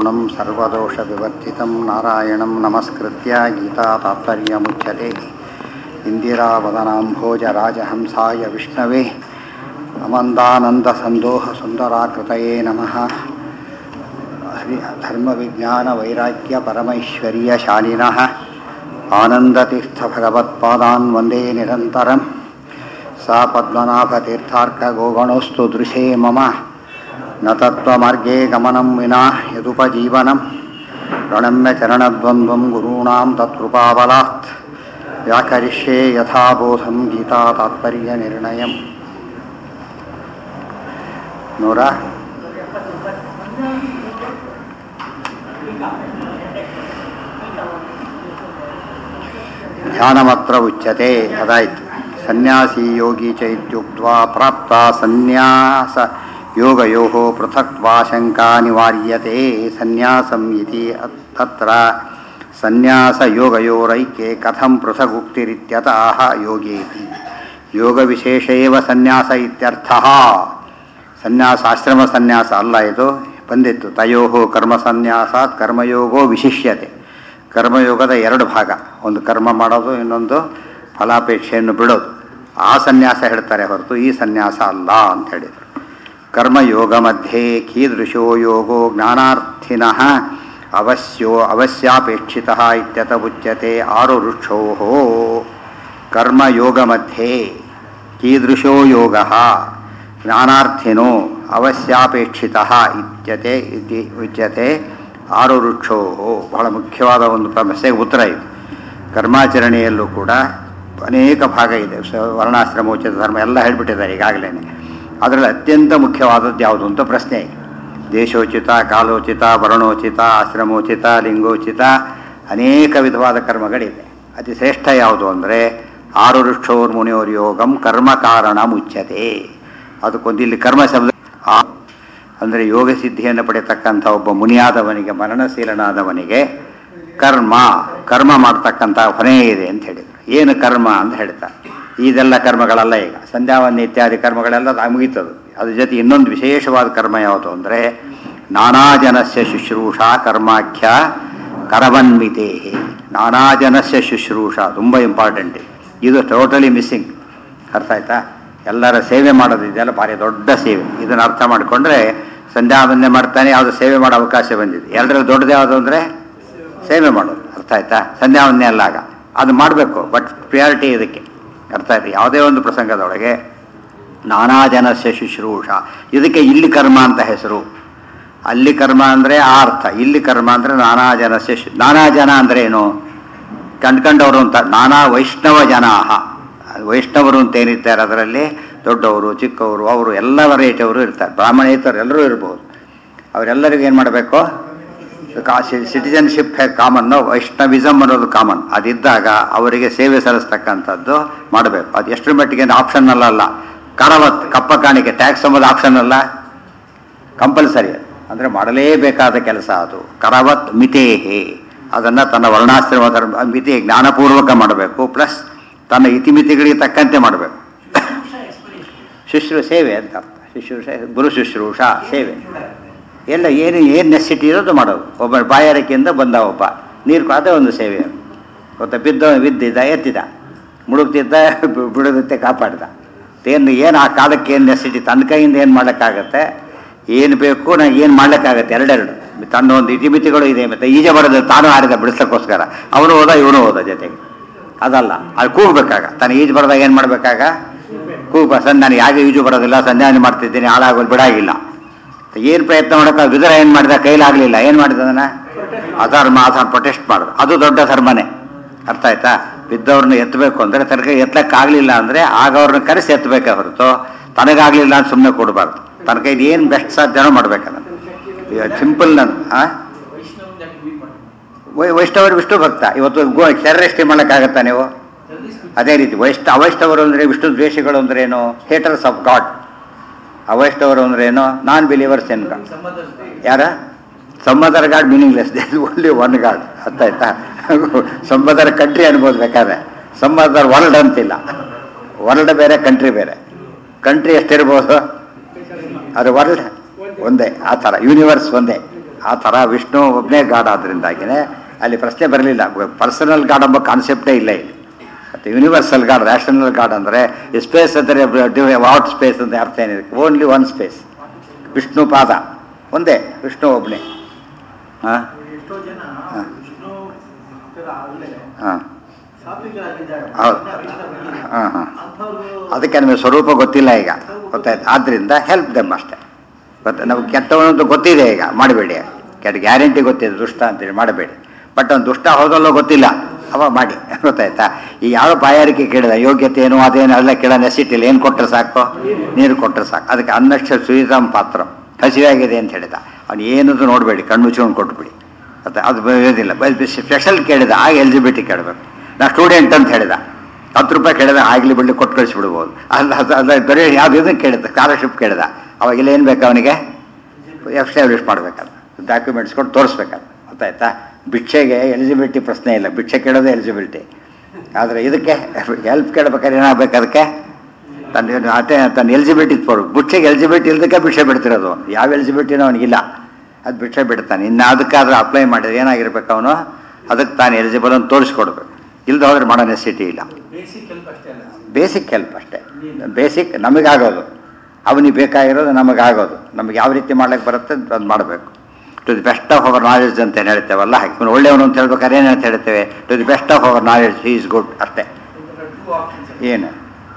निर्गुणं सर्वदोषविवर्जितं नारायणं नमस्कृत्य गीतातात्पर्यमुच्यते इन्दिरावदनाम्भोजराजहंसाय विष्णवे अमन्दानन्दसन्दोहसुन्दराकृतये नमः हरि धर्मविज्ञानवैराग्यपरमैश्वर्यशालिनः आनन्दतीर्थभगवत्पादान् वन्दे निरन्तरं सा पद्मनाभतीर्थार्कगोगणोऽस्तु दृशे मम न तत्त्वमार्गे गमनं विना यदुपजीवनं प्रणम्य चरणद्वन्द्वं गुरूणां तत्कृपाबलात् व्याकरिष्ये यथाबोधं गीतातात्पर्यनिर्णयम् ನೂರ ಧ್ಯಾನಮತ್ರ ಉಚ್ಯತೆ ಅದಾಯ್ತು ಸನ್ಯಾಸಿ ಯೋಗಿ ಚ ಇತ್ಯುಕ್ತ್ವಾ ಪ್ರಾಪ್ತ ಸನ್ಯಾಸ ಯೋಗಯೋ ಪೃಥಕ್ವಾ ಶಂಕಾ ನಿವಾರ್ಯತೆ ಸನ್ಯಾಸಂ ಇತಿ ತತ್ರ ಸನ್ಯಾಸ ಯೋಗಯೋರೈಕ್ಯೆ ಕಥಂ ಪೃಥಗುಕ್ತಿರಿತ್ಯತಃ ಯೋಗೇತಿ ಯೋಗ ವಿಶೇಷ ಏವ ಸನ್ಯಾಸ ಇತ್ಯರ್ಥಃ ಸನ್ಯಾಸ ಆಶ್ರಮ ಸನ್ಯಾಸ ಅಲ್ಲ ಇದು ಬಂದಿತ್ತು ತಯೋ ಕರ್ಮ ಸನ್ಯಾಸಾತ್ ಕರ್ಮಯೋಗೋ ವಿಶಿಷ್ಯತೆ ಕರ್ಮಯೋಗದ ಎರಡು ಭಾಗ ಒಂದು ಕರ್ಮ ಮಾಡೋದು ಇನ್ನೊಂದು ಫಲಾಪೇಕ್ಷೆಯನ್ನು ಬಿಡೋದು ಆ ಸನ್ಯಾಸ ಹೇಳ್ತಾರೆ ಹೊರತು ಈ ಸನ್ಯಾಸ ಅಲ್ಲ ಅಂತ ಹೇಳಿದರು ಕರ್ಮಯೋಗ ಮಧ್ಯೆ ಕೀದೃಶೋ ಯೋಗೋ ಜ್ಞಾನಾರ್ಥಿನಃ ಅವಶ್ಯೋ ಅವಶ್ಯಾಪೇಕ್ಷಿತ ಇತ್ಯತ ಉಚ್ಯತೆ ಆರು ರುಕ್ಷೋ ಕರ್ಮಯೋಗ ಮಧ್ಯೆ ಕೀದೃಶೋ ಯೋಗ ಜ್ಞಾನಾರ್ಥಿನೋ ಅವಶ್ಯಾಪೇಕ್ಷಿತ ಇತ್ಯತೆ ಇತಿ ಉಚ್ಯತೆ ಆರು ವೃಕ್ಷೋ ಬಹಳ ಮುಖ್ಯವಾದ ಒಂದು ಸಮಸ್ಯೆಗೆ ಉತ್ತರ ಇದು ಕರ್ಮಾಚರಣೆಯಲ್ಲೂ ಕೂಡ ಅನೇಕ ಭಾಗ ಇದೆ ಸ ವರ್ಣಾಶ್ರಮೋಚಿತ ಧರ್ಮ ಎಲ್ಲ ಹೇಳ್ಬಿಟ್ಟಿದ್ದಾರೆ ಈಗಾಗಲೇ ಅದರಲ್ಲಿ ಅತ್ಯಂತ ಮುಖ್ಯವಾದದ್ದು ಯಾವುದು ಅಂತ ಪ್ರಶ್ನೆ ದೇಶೋಚಿತ ಕಾಲೋಚಿತ ವರ್ಣೋಚಿತ ಆಶ್ರಮೋಚಿತ ಲಿಂಗೋಚಿತ ಅನೇಕ ವಿಧವಾದ ಕರ್ಮಗಳಿದೆ ಅತಿ ಶ್ರೇಷ್ಠ ಯಾವುದು ಅಂದರೆ ಆರು ವೃಕ್ಷೋರ್ ಮುನಿಯೋರ್ ಯೋಗಂ ಕರ್ಮ ಕಾರಣ ಮುಚ್ಚತೆ ಅದಕ್ಕೊಂದು ಇಲ್ಲಿ ಕರ್ಮ ಶಬ್ದ ಅಂದರೆ ಯೋಗ ಸಿದ್ಧಿಯನ್ನು ಪಡೆಯತಕ್ಕಂಥ ಒಬ್ಬ ಮುನಿಯಾದವನಿಗೆ ಮರಣಶೀಲನಾದವನಿಗೆ ಕರ್ಮ ಕರ್ಮ ಮಾಡ್ತಕ್ಕಂಥ ಹೊಣೆ ಇದೆ ಅಂತ ಹೇಳಿದರು ಏನು ಕರ್ಮ ಅಂತ ಹೇಳ್ತಾರೆ ಇದೆಲ್ಲ ಕರ್ಮಗಳಲ್ಲ ಈಗ ಸಂಧ್ಯಾವನ್ನ ಇತ್ಯಾದಿ ಕರ್ಮಗಳೆಲ್ಲ ಮುಗೀತದು ಅದ್ರ ಜೊತೆ ಇನ್ನೊಂದು ವಿಶೇಷವಾದ ಕರ್ಮ ಯಾವುದು ಅಂದರೆ ನಾನಾ ಜನಸ್ಯ ಶುಶ್ರೂಷಾ ಕರ್ಮಾಖ್ಯ ಕರವನ್ವಿತೆ ನಾನಾ ಜನಸ್ಯ ಶುಶ್ರೂಷ ತುಂಬ ಇಂಪಾರ್ಟೆಂಟ್ ಇದು ಟೋಟಲಿ ಮಿಸ್ಸಿಂಗ್ ಅರ್ಥ ಆಯ್ತಾ ಎಲ್ಲರ ಸೇವೆ ಮಾಡೋದು ಇದೆಲ್ಲ ಭಾರಿ ದೊಡ್ಡ ಸೇವೆ ಇದನ್ನು ಅರ್ಥ ಮಾಡಿಕೊಂಡ್ರೆ ಸಂಧ್ಯಾವಂದನೆ ಮಾಡ್ತಾನೆ ಯಾವುದು ಸೇವೆ ಮಾಡೋ ಅವಕಾಶ ಬಂದಿದೆ ಎಲ್ಲರಲ್ಲಿ ದೊಡ್ಡದು ಯಾವುದು ಅಂದರೆ ಸೇವೆ ಮಾಡೋದು ಅರ್ಥ ಆಯ್ತಾ ಸಂಧ್ಯಾವಂದನೆ ಅಲ್ಲಾಗ ಅದು ಮಾಡಬೇಕು ಬಟ್ ಪ್ರಿಯಾರಿಟಿ ಇದಕ್ಕೆ ಅರ್ಥ ಆಯ್ತು ಯಾವುದೇ ಒಂದು ಪ್ರಸಂಗದೊಳಗೆ ನಾನಾ ಜನಸ್ಯ ಶುಶ್ರೂಷ ಇದಕ್ಕೆ ಇಲ್ಲಿ ಕರ್ಮ ಅಂತ ಹೆಸರು ಅಲ್ಲಿ ಕರ್ಮ ಅಂದರೆ ಆ ಅರ್ಥ ಇಲ್ಲಿ ಕರ್ಮ ಅಂದರೆ ನಾನಾ ಜನಸ್ಯ ಶು ನಾನಾ ಜನ ಅಂದರೆ ಏನು ಕಂಡ್ಕೊಂಡವರು ಅಂತ ನಾನಾ ವೈಷ್ಣವ ಜನಾಹ ವೈಷ್ಣವರು ಅಂತ ಏನಿರ್ತಾರೆ ಅದರಲ್ಲಿ ದೊಡ್ಡವರು ಚಿಕ್ಕವರು ಅವರು ಎಲ್ಲ ವೆರೈಟಿಯವರು ಇರ್ತಾರೆ ಬ್ರಾಹ್ಮಣೇತರು ಎಲ್ಲರೂ ಇರಬಹುದು ಅವರೆಲ್ಲರಿಗೂ ಏನು ಮಾಡಬೇಕು ಸಿಟಿಜನ್ಶಿಪ್ ಕಾಮನ್ನು ವೈಷ್ಣವಿಸಮ್ ಅನ್ನೋದು ಕಾಮನ್ ಅದಿದ್ದಾಗ ಅವರಿಗೆ ಸೇವೆ ಸಲ್ಲಿಸ್ತಕ್ಕಂಥದ್ದು ಮಾಡಬೇಕು ಅದು ಎಷ್ಟರ ಮಟ್ಟಿಗೆ ಆಪ್ಷನಲ್ ಅಲ್ಲ ಕರವತ್ ಕಪ್ಪ ಕಾಣಿಕೆ ಟ್ಯಾಕ್ಸ್ ಎಂಬುದು ಆಪ್ಷನ್ ಅಲ್ಲ ಕಂಪಲ್ಸರಿ ಅಂದರೆ ಮಾಡಲೇಬೇಕಾದ ಕೆಲಸ ಅದು ಕರವತ್ ಮಿತೇಹಿ ಅದನ್ನು ತನ್ನ ವರ್ಣಾಶ್ರಮ ಧರ್ಮ ಮಿತಿ ಜ್ಞಾನಪೂರ್ವಕ ಮಾಡಬೇಕು ಪ್ಲಸ್ ತನ್ನ ಇತಿಮಿತಿಗಳಿಗೆ ತಕ್ಕಂತೆ ಮಾಡಬೇಕು ಶುಶ್ರೂ ಸೇವೆ ಅಂತ ಅರ್ಥ ಶುಶ್ರೂಷ ಗುರು ಶುಶ್ರೂಷ ಸೇವೆ ಎಲ್ಲ ಏನು ಏನು ನೆಸಿಟಿ ಇರೋದು ಮಾಡೋದು ಒಬ್ಬ ಬಾಯಾರಿಕೆಯಿಂದ ಬಂದ ಒಬ್ಬ ನೀರು ಅದೇ ಒಂದು ಸೇವೆ ಗೊತ್ತಾ ಬಿದ್ದ ಬಿದ್ದಿದ್ದ ಎತ್ತಿದ ಮುಳುಗ್ತಿದ್ದ ಬಿಡೋದತ್ತೆ ಕಾಪಾಡ್ದ ಏನು ಏನು ಆ ಕಾಲಕ್ಕೆ ಏನು ನೆಸಿಟಿ ತನ್ನ ಕೈಯಿಂದ ಏನು ಮಾಡೋಕ್ಕಾಗತ್ತೆ ಏನು ಬೇಕು ನಾ ಏನು ಮಾಡ್ಲಿಕ್ಕಾಗತ್ತೆ ಎರಡೆರಡು ತನ್ನ ಒಂದು ಇತಿಮಿತಿಗಳು ಇದೆ ಮತ್ತು ಈಜೆ ಬರೋದು ತಾನು ಆಡಿದ ಬಿಡಿಸೋಕ್ಕೋಸ್ಕರ ಅವನು ಹೋದ ಇವನು ಹೋದ ಜೊತೆಗೆ ಅದಲ್ಲ ಅದು ಕೂಗಬೇಕಾಗ ತಾನು ಈಜು ಬರೋದಾಗ ಏನು ಮಾಡಬೇಕಾಗ ಕೂಗ ಸನ್ ನಾನು ಯಾಕೆ ಈಜು ಬರೋದಿಲ್ಲ ಸಂಧ್ಯಾನೆ ಮಾಡ್ತಿದ್ದೀನಿ ಹಾಳಾಗೋದು ಬಿಡಾಗಿಲ್ಲ ಏನು ಪ್ರಯತ್ನ ಮಾಡೋಕೆ ವಿದುರ ಏನು ಮಾಡಿದ ಕೈಲಾಗಲಿಲ್ಲ ಏನು ಮಾಡಿದ ಅದನ್ನ ಅಧರ್ಮ ಅಧರ್ಮ ಪ್ರೊಟೆಸ್ಟ್ ಮಾಡೋದು ಅದು ದೊಡ್ಡ ಧರ್ಮನೇ ಅರ್ಥ ಆಯ್ತಾ ಬಿದ್ದವ್ರನ್ನ ಎತ್ತಬೇಕು ಅಂದರೆ ತನಕ ಎತ್ತಕ್ಕಾಗಲಿಲ್ಲ ಅಂದರೆ ಆಗ ಅವ್ರನ್ನ ಕರೆಸಿ ಎತ್ತಬೇಕೆ ಹೊರತು ತನಗಾಗಲಿಲ್ಲ ಅಂತ ಸುಮ್ಮನೆ ಕೊಡಬಾರ್ದು ತನ್ನ ಕೈದು ಏನು ಬೆಸ್ಟ್ ಸಾಧ್ಯನೋ ಮಾಡ್ಬೇಕದನ್ನು ಸಿಂಪಲ್ ನಾನು ವೈಷ್ಣವರು ವಿಷ್ಣು ಭಕ್ತ ಇವತ್ತು ಗೋ ಟೆರರಿಸ್ಟ್ ಮಾಡೋಕ್ಕಾಗತ್ತಾ ನೀವು ಅದೇ ರೀತಿ ವೈಷ್ಣ ಅವೈಷ್ಣವರು ಅಂದರೆ ವಿಷ್ಣು ದ್ವೇಷಗಳು ಅಂದ್ರೆ ಏನು ಹೇಟರ್ಸ್ ಆಫ್ ಗಾಡ್ ಅವೈಷ್ಣವರು ಅಂದ್ರೆ ಏನು ನಾನ್ ಬಿಲೀವರ್ಸ್ ಎನ್ ಗಾಡ್ ಯಾರ some other God meaningless only one God ಅರ್ಥ ಆಯ್ತಾ ಸಂಬದರ್ ಕಂಟ್ರಿ ಅನ್ಬೋದು ಬೇಕಾದ್ರೆ ಸಂಬದರ್ ವರ್ಲ್ಡ್ ಅಂತಿಲ್ಲ ವರ್ಲ್ಡ್ ಬೇರೆ ಕಂಟ್ರಿ ಬೇರೆ ಕಂಟ್ರಿ ಎಷ್ಟಿರ್ಬೋದು ಅದು ವರ್ಲ್ಡ್ ಒಂದೇ ಆ ಥರ ಯೂನಿವರ್ಸ್ ಒಂದೇ ಆ ಥರ ವಿಷ್ಣು ಒಬ್ಬನೇ ಗಾಡ್ ಆದ್ರಿಂದಾಗಿನೇ ಅಲ್ಲಿ ಪ್ರಶ್ನೆ ಬರಲಿಲ್ಲ ಪರ್ಸನಲ್ ಗಾಡ್ ಎಂಬ ಕಾನ್ಸೆಪ್ಟೇ ಇಲ್ಲ ಇಲ್ಲಿ ಮತ್ತು ಯೂನಿವರ್ಸಲ್ ಗಾಡ್ ರ್ಯಾಷನಲ್ ಗಾಡ್ ಅಂದರೆ ಸ್ಪೇಸ್ ಅಂದರೆ ವಾಟ್ ಸ್ಪೇಸ್ ಅಂತ ಅರ್ಥ ಏನಿದೆ ಓನ್ಲಿ ಒನ್ ಸ್ಪೇಸ್ ವಿಷ್ಣು ಪಾದ ಒಂದೇ ವಿಷ್ಣು ಒಬ್ಬನೇ ಹಾಂ ಎಷ್ಟೋ ಜನ ಹಾ. ವಿಷ್ಣು ಭಕ್ತರ ಆದ್ಮೇಲೆ ಹಾಂ ಸಾತ್ವಿಕರಾಗಿದ್ದಾರೆ ಹೌದು. ಅಭಿಷೇಕ ಹಾಂ ಹಾಂ ಅಂಥವ್ರು ಅದಕ್ಕೆ ನಮಗೆ ಸ್ವರೂಪ ಗೊತ್ತಿಲ್ಲ ಈಗ ಗೊತ್ತಾಯ್ತು ಆದ್ದರಿಂದ ಹೆಲ್ಪ್ ದೆಮ್ ಅಷ್ಟೇ ಗೊತ್ತ ನಮ್ಗೆ ಕೆಟ್ಟವನಂತೂ ಗೊತ್ತಿದೆ ಈಗ ಮಾಡಬೇಡಿ ಕೆಟ್ಟ ಗ್ಯಾರಂಟಿ ಗೊತ್ತಿದೆ ದುಷ್ಟ ಅಂತೇಳಿ ಮಾಡಬೇಡಿ ಬಟ್ ಅವ್ನು ದುಷ್ಟ ಹೌದಲ್ಲೋ ಗೊತ್ತಿಲ್ಲ ಅವ ಮಾಡಿ ಗೊತ್ತಾಯ್ತಾ ಈ ಯಾವ ಬಾಯಾರಿಕೆ ಕೇಳಿದ ಯೋಗ್ಯತೆ ಏನು ಅದೇನು ಎಲ್ಲ ಕೇಳೋ ನೆಸಿಟಿಲ್ಲ ಏನು ಕೊಟ್ಟರೆ ಸಾಕು ನೀರು ಕೊಟ್ಟರೆ ಸಾಕು ಅದಕ್ಕೆ ಅನ್ನಕ್ಷ ಸುಯಿತಂ ಪಾತ್ರ ಹಸಿವಾಗಿದೆ ಅಂತ ಹೇಳಿದ ಅವ್ನು ಏನದು ನೋಡಬೇಡಿ ಕಣ್ಣು ಮುಚ್ಕೊಂಡು ಕೊಟ್ಬಿಡಿ ಮತ್ತೆ ಅದು ಇರೋದಿಲ್ಲ ಸ್ಪೆಷಲ್ ಕೇಳಿದ ಆಗ ಎಲಿಜಿಬಿಲಿಟಿ ಕೇಳಬೇಕು ನಾ ಸ್ಟೂಡೆಂಟ್ ಅಂತ ಹೇಳಿದ ಹತ್ತು ರೂಪಾಯಿ ಕೇಳಿದ ಆಗ್ಲಿ ಬಿಡ್ಲಿ ಕೊಟ್ಟು ಕಳಿಸ್ಬಿಡ್ಬೋದು ಅಲ್ಲ ಅದು ಅಲ್ಲ ಬರೀ ಯಾವ್ದು ಇದನ್ನು ಕೇಳಿದ ಸ್ಕಾಲರ್ಶಿಪ್ ಕೇಳಿದ ಅವಾಗೆಲ್ಲ ಏನು ಬೇಕು ಅವನಿಗೆ ಎಸ್ಟಾಬ್ಲಿಷ್ ಮಾಡ್ಬೇಕಲ್ಲ ಡಾಕ್ಯುಮೆಂಟ್ಸ್ ಕೊಟ್ಟು ತೋರಿಸ್ಬೇಕಲ್ಲ ಗೊತ್ತಾಯ್ತಾ ಭಿಕ್ಷೆಗೆ ಎಲಿಜಿಬಿಲಿಟಿ ಪ್ರಶ್ನೆ ಇಲ್ಲ ಭಿಕ್ಷೆ ಕೇಳೋದೇ ಎಲಿಜಿಬಿಲಿಟಿ ಆದರೆ ಇದಕ್ಕೆ ಹೆಲ್ಪ್ ಕೇಳ್ಬೇಕಾದ್ರೆ ಏನಾಗಬೇಕು ಅದಕ್ಕೆ ತನ್ನ ಅಟೆ ತನ್ನ ಎಲಿಜಿಬಿಲಿಟಿ ತೋರ್ಬೇಕು ಭಿಕ್ಷೆಗೆ ಎಲಿಜಿಬಿಲಿಟಿ ಇಲ್ದಕ್ಕೆ ಭಿಕ್ಷೆ ಬಿಡ್ತಿರೋದು ಯಾವ ಎಲಿಜಿಬಿಲಿಟಿನೂ ಅವನಿಗಿಲ್ಲ ಅದು ಭಿಕ್ಷೆ ಬಿಡ್ತಾನೆ ಇನ್ನು ಅದಕ್ಕಾದ್ರೆ ಅಪ್ಲೈ ಮಾಡಿದ್ರೆ ಏನಾಗಿರ್ಬೇಕು ಅವನು ಅದಕ್ಕೆ ತಾನು ಎಲಿಜಿಬಲ್ ಅಂತ ತೋರಿಸ್ಕೊಡ್ಬೇಕು ಇಲ್ದ ಹೋದ್ರೆ ಮಾಡೋ ನೆಸಿಟಿ ಇಲ್ಲ ಬೇಸಿಕ್ ಹೆಲ್ಪ್ ಅಷ್ಟೇ ಅಲ್ಲ ಬೇಸಿಕ್ ಹೆಲ್ಪ್ ಅಷ್ಟೇ ಬೇಸಿಕ್ ನಮಗಾಗೋದು ಅವನಿಗೆ ಬೇಕಾಗಿರೋದು ನಮಗಾಗೋದು ನಮಗೆ ಯಾವ ರೀತಿ ಮಾಡ್ಲಿಕ್ಕೆ ಬರುತ್ತೆ ಅದು ಮಾಡಬೇಕು to the best of our knowledge ಅಂತ ಏನು ಹೇಳ್ತೇವಲ್ಲ ಇವನು ಒಳ್ಳೆಯವನು ಅಂತ ಹೇಳ್ಬೇಕಾದ್ರೆ ಏನು ಅಂತ ಹೇಳ್ತೇವೆ to the best of our knowledge he is good ಅಷ್ಟೇ ಟೂ ಆಪ್ಷನ್ಸ್ ಏನು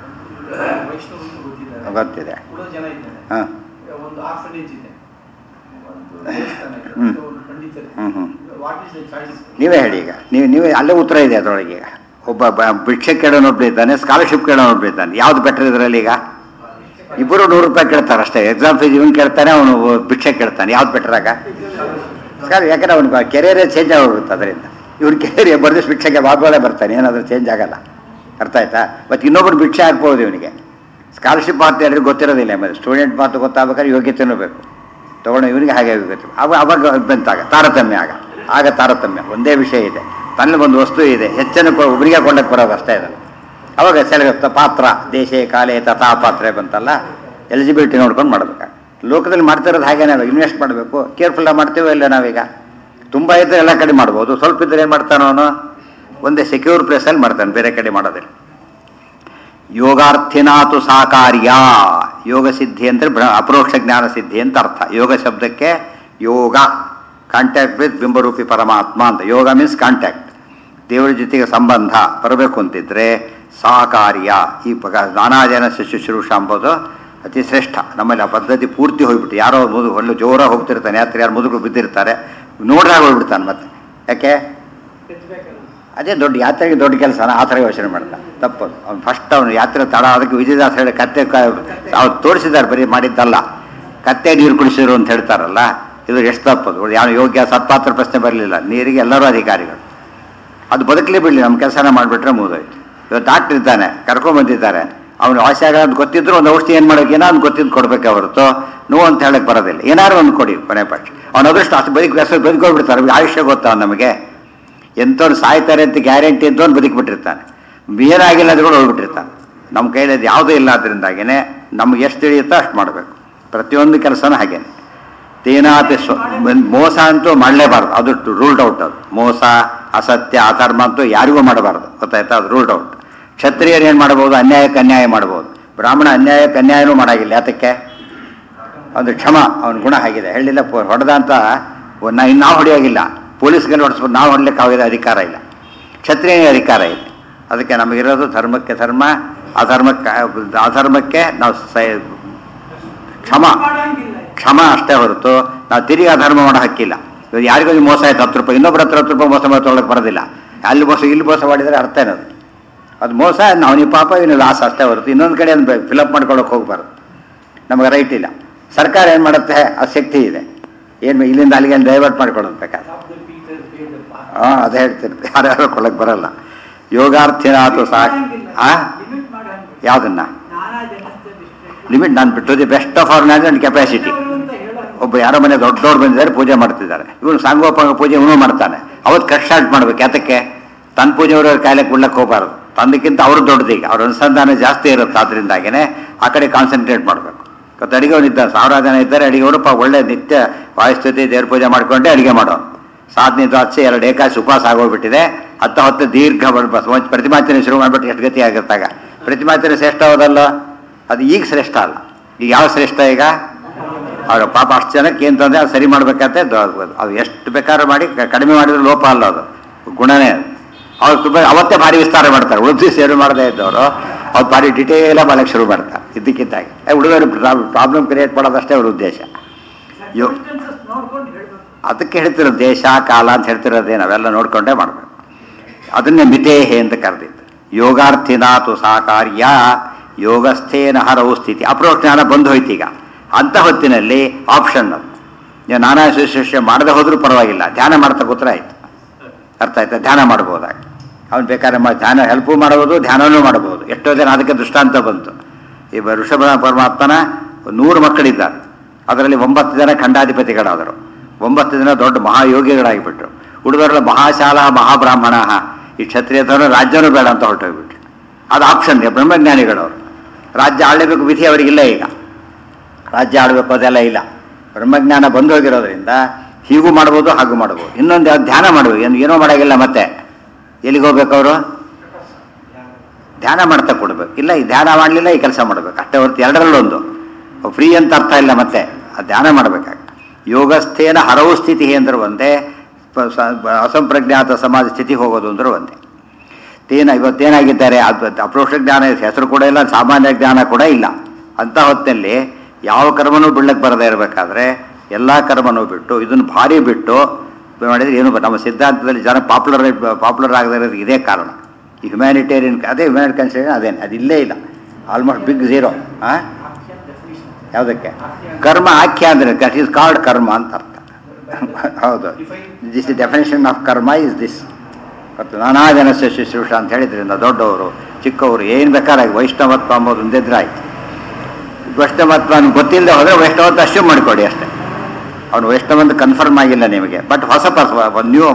ವೈಷ್ಣವರು ಗೊತ್ತಿದ್ದಾರೆ ಗೊತ್ತಿದೆ ಕೊಡೋ ಜನ ಇದ್ದಾರೆ ಹಾಂ ಒಂದು ಆರ್ಫನೇಜ್ ಇದೆ ಒಂದು ದೇವಸ್ಥಾನ ಇದೆ ಹ್ಮ್. ಮತ್ತೆ ಒಂದು ಪಂಡಿತರು hmm, hmm. What is the choice ನೀವೇ ಹೇಳಿ ಈಗ ನೀವು ನೀವೇ ಅಲ್ಲೇ ಉತ್ತರ ಇದೆ ಅದರೊಳಗೆ ಈಗ ಒಬ್ಬ ಬ- ಭಿಕ್ಷೆ ಕೇಳೋನೊಬ್ಬ ಇದ್ದಾನೆ ಸ್ಕಾಲರ್ಶಿಪ್ ಕೇಳೋನೊಬ್ಬ ಇದ್ದಾನೆ ಯಾವ್ದು ಬೆಟರ್ ಇದರಲ್ಲಿ ಈಗ ಇಬ್ಬರು ನೂರು ರೂಪಾಯಿ ಕೇಳ್ತಾರೆ ಅಷ್ಟೇ ಎಕ್ಸಾಮ್ ಫೀಸ್ ಇವನು ಕೇಳ್ತಾನೆ ಅವನು ಭಿಕ್ಷೆ ಕೇಳ್ತಾನೆ ಯಾವ್ದು ಬೆಟರ್ ಆಗ ಸರ್ ಯಾಕಂದ್ರೆ ಅವನು ಕೆರಿಯರೇ ಚೇಂಜ್ ಆಗೋಗುತ್ತೆ ಅದರಿಂದ ಇವ್ನ ಕೆರಿಯರ್ ಬರ್ದು ಭಿಕ್ಷೆಗೆ ಬಾಬಾಳೆ ಬರ್ತಾನೆ ಏನಾದರೂ ಚೇಂಜ್ ಆಗಲ್ಲ ಅರ್ಥ ಆಯ್ತಾ ಮತ್ತು ಇನ್ನೊಬ್ಬರು ಭಿಕ್ಷೆ ಹಾಕ್ಬೋದು ಇವನಿಗೆ ಸ್ಕಾಲರ್ಶಿಪ್ ಮಾತು ಎಲ್ಲರಿಗೂ ಗೊತ್ತಿರೋದಿಲ್ಲ ಮತ್ತೆ ಸ್ಟೂಡೆಂಟ್ ಮಾತು ಗೊತ್ತಾಗಬೇಕಾದ್ರೆ ಯೋಗ್ಯತೆನೂ ಬೇಕು ತಗೊಂಡು ಇವನಿಗೆ ಹಾಗೆ ಯೋಗ್ಯತೆ ಅವ ಅವಾಗ ಬಂತಾಗ ತಾರತಮ್ಯ ಆಗ ಆಗ ತಾರತಮ್ಯ ಒಂದೇ ವಿಷಯ ಇದೆ ತನ್ನಲ್ಲಿ ಒಂದು ವಸ್ತು ಇದೆ ಹೆಚ್ಚನ್ನು ಕೊ- ಒಬ್ಬರಿಗೆ ಕೊಂಡಕ್ಕೆ ಬರೋದು ಅಷ್ಟೇ ಇದೆ ಅವಾಗ ಸೆಲೆಗತ್ತ ಪಾತ್ರ ದೇಶೇ ಕಾಲೇ ತಥಾ ಪಾತ್ರೆ ಬಂತಲ್ಲ ಎಲಿಜಿಬಿಲಿಟಿ ನೋಡ್ಕೊಂಡು ಮಾಡ್ಬೇಕು ಲೋಕದಲ್ಲಿ ಮಾಡ್ತಿರೋದು ಹಾಗೆ ನಾವು ಇನ್ವೆಸ್ಟ್ ಮಾಡಬೇಕು ಕೇರ್ಫುಲ್ ಮಾಡ್ತೀವೋ ಇಲ್ಲ ನಾವೀಗ ತುಂಬ ಇದ್ದರೆ ಎಲ್ಲ ಕಡೆ ಮಾಡ್ಬೋದು ಸ್ವಲ್ಪ ಇದ್ದರೆ ಏನು ಮಾಡ್ತಾನೋ ಅವನು ಒಂದೇ ಸೆಕ್ಯೂರ್ ಪ್ಲೇಸಲ್ಲಿ ಮಾಡ್ತಾನೆ ಬೇರೆ ಕಡೆ ಮಾಡೋದಿಲ್ಲ ಯೋಗಾರ್ಥಿನಾತು ಸಾಕಾರ್ಯ ಯೋಗ ಸಿದ್ಧಿ ಅಂದರೆ ಬ್ರ- ಅಪರೋಕ್ಷ ಜ್ಞಾನ ಸಿದ್ಧಿ ಅಂತ ಅರ್ಥ ಯೋಗ ಶಬ್ದಕ್ಕೆ ಯೋಗ ಕಾಂಟ್ಯಾಕ್ಟ್ ವಿತ್ ಬಿಂಬರೂಪಿ ಪರಮಾತ್ಮ ಅಂತ ಯೋಗ ಮೀನ್ಸ್ ಕಾಂಟ್ಯಾಕ್ಟ್ ದೇವರ ಜೊತೆಗೆ ಸಂಬಂಧ ಬರಬೇಕು ಅಂತಿದ್ರೆ ಸಾಕಾರ್ಯ ಈ ಪಗ ನಾನಾ ಜನ ಶುಶ್ರೂಷ ಎಂಬುದು ಅತಿ ಶ್ರೇಷ್ಠ ನಮ್ಮಲ್ಲಿ ಆ ಪದ್ಧತಿ ಪೂರ್ತಿ ಹೋಗ್ಬಿಟ್ಟು ಯಾರೋ ಮುದು ಒಳ್ಳೆ ಜೋರಾಗಿ ಹೋಗ್ತಿರ್ತಾನೆ ಯಾತ್ರೆ ಯಾರು ಮುದುಕರು ಬಿದ್ದಿರ್ತಾರೆ ನೋಡ್ದಾಗ ಹೋಗ್ಬಿಡ್ತಾನೆ ಮತ್ತೆ ಯಾಕೆ ಅದೇ ದೊಡ್ಡ ಯಾತ್ರೆಗೆ ದೊಡ್ಡ ಕೆಲಸನ ಆ ಥರ ಯೋಚನೆ ಮಾಡ್ತಾನೆ ತಪ್ಪದು ಅವ್ನು ಫಸ್ಟ್ ಅವನು ಯಾತ್ರೆ ತಡ ಅದಕ್ಕೆ ವಿಜಯದಾಸ್ ಹೇಳಿ ಕತ್ತೆ ಅವ್ರು ತೋರಿಸಿದ್ದಾರೆ ಬರೀ ಮಾಡಿದ್ದಲ್ಲ ಕತ್ತೆ ನೀರು ಕುಡಿಸಿದ್ರು ಅಂತ ಹೇಳ್ತಾರಲ್ಲ ಇದು ಎಷ್ಟು ತಪ್ಪದು ಯಾವ ಯೋಗ್ಯ ಸತ್ಪಾತ್ರ ಪ್ರಶ್ನೆ ಬರಲಿಲ್ಲ ನೀರಿಗೆ ಎಲ್ಲರೂ ಅಧಿಕಾರಿಗಳು ಅದು ಬದುಕಲಿ ಬಿಡಲಿ ನಮ್ಮ ಕೆಲಸನ ಮಾಡಿಬಿಟ್ರೆ ಮುಗಿದೋಯ್ತು ಇವತ್ತು ಡಾಕ್ಟರ್ ಇದ್ದಾನೆ ಕರ್ಕೊಂಬಂದಿದ್ದಾರೆ ಅವನು ವಾಸಿ ಆಗೋದು ಗೊತ್ತಿದ್ರು ಒಂದು ಔಷಧಿ ಏನು ಮಾಡೋಕೆ ಏನೋ ಒಂದು ಗೊತ್ತಿದ್ದು ಕೊಡ್ಬೇಕೆ ಹೊರತು ನೋವು ಅಂತ ಹೇಳಕ್ ಬರೋದಿಲ್ಲ ಏನಾದ್ರು ಒಂದು ಕೊಡಿ ಕೊನೆ ಪಕ್ಷ ಅವನ ಅದೃಷ್ಟ ಅಷ್ಟು ಬದುಕಿ ಹೆಸರು ಬದುಕೋಗ್ಬಿಡ್ತಾರೆ ಅವ್ನಿಗೆ ಆಯುಷ್ಯ ಗೊತ್ತಾ ನಮಗೆ ಎಂಥವ್ರು ಸಾಯ್ತಾರೆ ಅಂತ ಗ್ಯಾರಂಟಿ ಅಂತವ್ನು ಬದುಕಿಬಿಟ್ಟಿರ್ತಾನೆ ಏನಾಗಿಲ್ಲ ಅದು ಕೂಡ ಹೋಗ್ಬಿಟ್ಟಿರ್ತಾನೆ ನಮ್ಮ ಕೈಲಿ ಅದು ಯಾವುದೂ ಇಲ್ಲ ಅದರಿಂದಾಗೇನೆ ನಮ್ಗೆ ಎಷ್ಟು ತಿಳಿಯುತ್ತೋ ಅಷ್ಟು ಮಾಡಬೇಕು ಪ್ರತಿಯೊಂದು ಕೆಲಸನೂ ಹಾಗೇನೆ ತೇನಾಪಿ ಸ್ವ ಮೋಸ ಅಂತೂ ಮಾಡಲೇಬಾರ್ದು ಅದು ರೂಲ್ಡ್ ಔಟ್ ಅದು ಮೋಸ ಅಸತ್ಯ ಅಧರ್ಮ ಅಂತೂ ಯಾರಿಗೂ ಮಾಡಬಾರ್ದು ಗೊತ್ತಾಯ್ತಾ ಅದು ರೂಲ್ಡ್ ಔಟ್ ಕ್ಷತ್ರಿಯರು ಏನು ಮಾಡ್ಬೋದು ಅನ್ಯಾಯಕ್ಕೆ ಅನ್ಯಾಯ ಮಾಡ್ಬೋದು ಬ್ರಾಹ್ಮಣ ಅನ್ಯಾಯಕ್ಕೆ ಅನ್ಯಾಯನೂ ಮಾಡಾಗಿಲ್ಲ ಯಾತಕ್ಕೆ ಒಂದು ಕ್ಷಮ ಅವನ ಗುಣ ಆಗಿದೆ ಹೇಳಿಲ್ಲ ಪೊ- ಹೊಡೆದ ಅಂತ ನಾ ಇನ್ನು ನಾವು ಹೊಡೆಯೋಗಿಲ್ಲ ಪೊಲೀಸ್ಗೆಲ್ಲ ಹೊಡೆಸ್ಬೋದು ನಾವು ಹೊಡ್ಲಿಕ್ಕೆ ಆಗಿದೆ ಅಧಿಕಾರ ಇಲ್ಲ ಕ್ಷತ್ರಿಯ ಅಧಿಕಾರ ಇದೆ ಅದಕ್ಕೆ ನಮಗಿರೋದು ಧರ್ಮಕ್ಕೆ ಧರ್ಮ ಅಧರ್ಮಕ್ಕೆ ಅಧರ್ಮಕ್ಕೆ ನಾವು ಸ- ಕ್ಷಮ ಕ್ಷಮ ಅಷ್ಟೇ ಹೊರತು ನಾವು ತಿರುಗಿ ಅಧರ್ಮ ಮಾಡೋ ಹಕ್ಕಿಲ್ಲ ಇವಾಗ ಯಾರಿಗೂ ನೀವು ಮೋಸ ಆಯ್ತು ಹತ್ತು ರೂಪಾಯಿ ಇನ್ನೊಬ್ಬರ ಹತ್ರ ಹತ್ತು ರೂಪಾಯಿ ಮೋಸ ಮಾಡಿ ತೊಗೊಳಕ್ಕೆ ಬರೋದಿಲ್ಲ ಅಲ್ಲಿ ಮೋಸ ಇಲ್ಲಿ ಮೋಸ ಮಾಡಿದರೆ ಅರ್ಥ ಏನದು ಅದು ಮೋಸ ಅವನಿಗೆ ಪಾಪ ಇವನು ಲಾಸ್ ಅಷ್ಟೇ ಹೊರತು ಇನ್ನೊಂದು ಕಡೆ ಫಿಲಪ್ ಮಾಡ್ಕೊಳಕ್ಕೆ ಹೋಗ್ಬಾರ್ದು ನಮಗೆ ರೈಟ್ ಇಲ್ಲ ಸರ್ಕಾರ ಏನು ಮಾಡುತ್ತೆ ಆ ಶಕ್ತಿ ಇದೆ ಏನು ಇಲ್ಲಿಂದ ಅಲ್ಲಿಗೆ ಡೈವರ್ಟ್ ಮಾಡ್ಕೊಳ್ಳೋದು ಬೇಕಾದ್ರೆ ಹಾಂ ಅದೇ ಹೇಳ್ತಿರ್ತೆ ಯಾರ್ಯಾರು ಕೊಡಕ್ಕೆ ಬರಲ್ಲ ಯೋಗಾರ್ಥಿನಾತು ಸಾಕು ಆ ಯಾವುದನ್ನ ಲಿಮಿಟ್ ನಾನು ಬಿಟ್ಟು the best of our natural capacity ಒಬ್ಬ ಯಾರೋ ಮನೆ ದೊಡ್ಡವ್ರು ಬಂದಿದ್ದಾರೆ ಪೂಜೆ ಮಾಡ್ತಿದ್ದಾರೆ ಇವನು ಸಾಂಗೋಪಾಂಗ ಪೂಜೆ ಇವನು ಮಾಡ್ತಾನೆ ಅವತ್ತು ಕಟ್ ಸ್ಟಾರ್ಟ್ ಮಾಡ್ಬೇಕು ಯಾತಕ್ಕೆ ತನ್ನ ಪೂಜೆಯವರು ಕಾಯಿಲೆ ಕೊಡ್ಲಕ್ಕೆ ಹೋಗಬಾರ್ದು ತಂದಕ್ಕಿಂತ ಅವ್ರು ದೊಡ್ಡದೀಗ ಅವ್ರ ಅನುಸಂಧಾನ ಜಾಸ್ತಿ ಇರುತ್ತೆ ಆದ್ರಿಂದಾಗೇನೆ ಆ ಕಡೆ ಕಾನ್ಸಂಟ್ರೇಟ್ ಮಾಡಬೇಕು ಇವತ್ತು ಅಡಿಗೆವನಿದ್ದಾರೆ ಸಾವಿರ ಜನ ಇದ್ದಾರೆ ಅಡಿಗೆವರು ಪಾ ಒಳ್ಳೆ ನಿತ್ಯ ವಾಯುಸ್ತುತಿ ದೇವ್ರ ಪೂಜೆ ಮಾಡ್ಕೊಂಡೆ ಅಡುಗೆ ಮಾಡೋ ಸಾಧನೆ ದ್ವಾದಶಿ ಎರಡು ಏಕಾಶಿ ಉಪವಾಸ ಆಗೋಗ್ಬಿಟ್ಟಿದೆ ಹತ್ತ ಹೊತ್ತು ದೀರ್ಘ ಬ- ಒಂದ್ ಪ್ರತಿಮಾಚನೆ ಶುರು ಮಾಡ್ಬಿಟ್ಟು ಎಷ್ಟು ಗತಿ ಆಗಿರ್ತಾಗ ಪ್ರತಿಮಾಚನೆ ಶ್ರೇಷ್ಠ ಹೋದಲ್ಲ ಅದು ಈಗ ಶ್ರೇಷ್ಠ ಅಲ್ಲ ಈಗ ಯಾವ ಶ್ರೇಷ್ಠ ಈಗ ಅವ್ರ ಪಾಪ ಅಷ್ಟು ಜನಕ್ಕೆ ಏನು ತಂದ್ರೆ ಅದು ಸರಿ ಮಾಡ್ಬೇಕಂತೆ ದ- ಅದು ಎಷ್ಟು ಬೇಕಾದ್ರೂ ಮಾಡಿ ಕ- ಕಡಿಮೆ ಮಾಡಿದ್ರೆ ಲೋಪ ಅಲ್ಲ ಅದು ಗುಣನೇ ಅದು ಅವ್ರು ತುಂಬ ಅವತ್ತೇ ಭಾರಿ ವಿಸ್ತಾರ ಮಾಡ್ತಾರೆ ಉಳಿದು ಸೇರು ಮಾಡದೇ ಇದ್ದವರು ಅವ್ರು ಭಾರಿ ಡಿಟೇಲ ಮಾಡಕ್ಕೆ ಶುರು ಮಾಡ್ತಾರೆ ಇದ್ದಕ್ಕಿದ್ದಾಗೆ ಹುಡುಗರು ಪ್ರಾಬ್ಲಮ್ ಕ್ರಿಯೇಟ್ ಮಾಡೋದಷ್ಟೇ ಅವ್ರ ಉದ್ದೇಶ ಯೋ ನೋಡ್ಕೊಂಡು ಹೇಳ್ಬೇಕು ಅದಕ್ಕೆ ಹೇಳ್ತಿರೋದು ದೇಶ ಕಾಲ ಅಂತ ಹೇಳ್ತಿರೋದೇ ನಾವೆಲ್ಲ ನೋಡ್ಕೊಂಡೇ ಮಾಡಬೇಕು ಅದನ್ನೇ ಮಿತೇಹೆ ಅಂತ ಕರೆದಿದ್ದು ಯೋಗಾರ್ಥಿನಾತು ಸಾ ಕಾರ್ಯ ಯೋಗಸ್ಥೇನ ಹರವು ಸ್ಥಿತಿ ಅಪ್ರೋಚ್ ಜ್ಞಾನ ಬಂದು ಹೋಯ್ತು ಈಗ ಅಂಥ ಹೊತ್ತಿನಲ್ಲಿ ಆಪ್ಷನ್ ಅದು ನೀವು ನಾನಾ ಶುಶ್ರೂಷೆ ಮಾಡದೆ ಹೋದ್ರೂ ಪರವಾಗಿಲ್ಲ ಧ್ಯಾನ ಮಾಡ್ತಾ ಕೂತ್ರೆ ಆಯ್ತು ಅರ್ಥ ಆಯ್ತಾ ಧ್ಯಾನ ಮಾಡ್ಬೋದಾಗ ಅವ್ನು ಬೇಕಾದ್ರೆ ಮಾ- ಧ್ಯಾನ ಹೆಲ್ಪು ಮಾಡಬಹುದು ಧ್ಯಾನನೂ ಮಾಡಬಹುದು ಎಷ್ಟೋ ಜನ ಅದಕ್ಕೆ ದೃಷ್ಟಾಂತ ಬಂತು ಈ ಬ- ಋಷಭ ಪರಮಾತ್ಮನ ನೂರು ಮಕ್ಕಳಿದ್ದಾರೆ ಅದರಲ್ಲಿ ಒಂಬತ್ತು ಜನ ಖಂಡಾಧಿಪತಿಗಳಾದರು ಒಂಬತ್ತು ಜನ ದೊಡ್ಡ ಮಹಾಯೋಗಿಗಳಾಗಿಬಿಟ್ರು ಹುಡುಗರೆಲ್ಲ ಮಹಾಶಾಲಾ ಮಹಾಬ್ರಾಹ್ಮಣ ಈ ಕ್ಷತ್ರಿಯದವರು ರಾಜ್ಯನೂ ಬೇಡ ಅಂತ ಹೊರಟೋಗ್ಬಿಟ್ರು ಅದು ಆಪ್ಷನ್ ಬ್ರಹ್ಮಜ್ಞಾನಿಗಳವರು ರಾಜ್ಯ ಆಳಬೇಕು ವಿಧಿ ಅವರಿಗಿಲ್ಲ ಈಗ ರಾಜ್ಯ ಆಡಬೇಕು ಅದೆಲ್ಲ ಇಲ್ಲ ಬ್ರಹ್ಮಜ್ಞಾನ ಬಂದು ಹೋಗಿರೋದ್ರಿಂದ ಹೀಗೂ ಮಾಡ್ಬೋದು ಹಾಗೂ ಮಾಡ್ಬೋದು ಇನ್ನೊಂದು ಯಾವ್ದು ಧ್ಯಾನ ಮಾಡ್ಬೇಕು ಏನು ಏನೋ ಮಾಡೋಂಗಿಲ್ಲ ಮತ್ತೆ ಎಲ್ಲಿಗೆ ಹೋಗ್ಬೇಕು ಅವರು ಧ್ಯಾನ ಮಾಡ್ತಾ ಕೊಡ್ಬೇಕು ಇಲ್ಲ ಈ ಧ್ಯಾನ ಮಾಡಲಿಲ್ಲ ಈ ಕೆಲಸ ಮಾಡ್ಬೇಕು ಅಷ್ಟೇ ಹೊರತು ಎರಡರಲ್ಲೊಂದು ಫ್ರೀ ಅಂತ ಅರ್ಥ ಇಲ್ಲ ಮತ್ತೆ ಆ ಧ್ಯಾನ ಮಾಡಬೇಕಾಗ ಯೋಗಸ್ಥೇನ ಹರವು ಸ್ಥಿತಿ ಅಂದ್ರೆ ಒಂದೇ ಪ- ಸ- ಬ- ಅಸಂಪ್ರಜ್ಞಾತ ಸಮಾಜ ಸ್ಥಿತಿ ಹೋಗೋದು ಅಂದ್ರೆ ಒಂದೇ ತೇನ ಇವತ್ತೇನಾಗಿದ್ದಾರೆ ಅದು ಅಪ್ರೋಕ್ಷ ಜ್ಞಾನ ಹೆಸರು ಕೂಡ ಇಲ್ಲ ಸಾಮಾನ್ಯ ಜ್ಞಾನ ಕೂಡ ಇಲ್ಲ ಅಂತ ಹೊತ್ತಿನಲ್ಲಿ ಯಾವ ಕರ್ಮನೂ ಬಿಡ್ಲಕ್ಕೆ ಬರದೇ ಇರಬೇಕಾದ್ರೆ ಎಲ್ಲ ಕರ್ಮನೂ ಬಿಟ್ಟು ಇದನ್ನು ಭಾರಿ ಬಿಟ್ಟು ಮಾಡಿದ್ರೆ ಏನು ಬ- ನಮ್ಮ ಸಿದ್ಧಾಂತದಲ್ಲಿ ಜನ ಪಾಪ್ಯುಲರ್ ಪಾಪ್ಯುಲರ್ ಆಗದೇ ಇರೋದಕ್ಕೆ ಇದೇ ಕಾರಣ ಈ ಹ್ಯುಮ್ಯಾನಿಟೇರಿಯನ್ ಅದೇ ಹ್ಯುಮ್ಯಾನಿಟ್ ಕನ್ಸಿಡರ್ ಅದೇನು ಅದು ಇಲ್ಲೇ ಇಲ್ಲ ಆಲ್ಮೋಸ್ಟ್ ಬಿಗ್ ಝೀರೋ ಹಾಂ ಯಾವುದಕ್ಕೆ ಕರ್ಮ ಆಖ್ಯ ಅಂದರೆ ದಟ್ ಈಸ್ ಕಾಲ್ಡ್ ಕರ್ಮ ಅಂತ ಅರ್ಥ ಹೌದು this definition of karma is this ಮತ್ತು ನಾನಾ ಜನಸ್ಯ ಶುಶ್ರೂಷ ಅಂತ ಹೇಳಿದ್ರಿಂದ ದೊಡ್ಡವರು ಚಿಕ್ಕವರು ಏನು ಬೇಕಾರಾಗಿ ವೈಷ್ಣವತ್ವ ಅಂಬೋದು ಒಂದಿದ್ರೆ ಆಯ್ತು ವೈಷ್ಣವತ್ವ ಅವ್ನಿಗೆ ಗೊತ್ತಿಲ್ಲದೆ ಹೋದರೆ ವೈಷ್ಣವತ್ವ ಅಶ್ಯೂಮ್ ಮಾಡಿಕೊಡಿ ಅಷ್ಟೇ ಅವನು ವೈಷ್ಣವ ಅಂತ ಕನ್ಫರ್ಮ್ ಆಗಿಲ್ಲ ನಿಮಗೆ ಬಟ್ ಹೊಸ ಪರ್ಸ್ ಒಂದು ನ್ಯೂ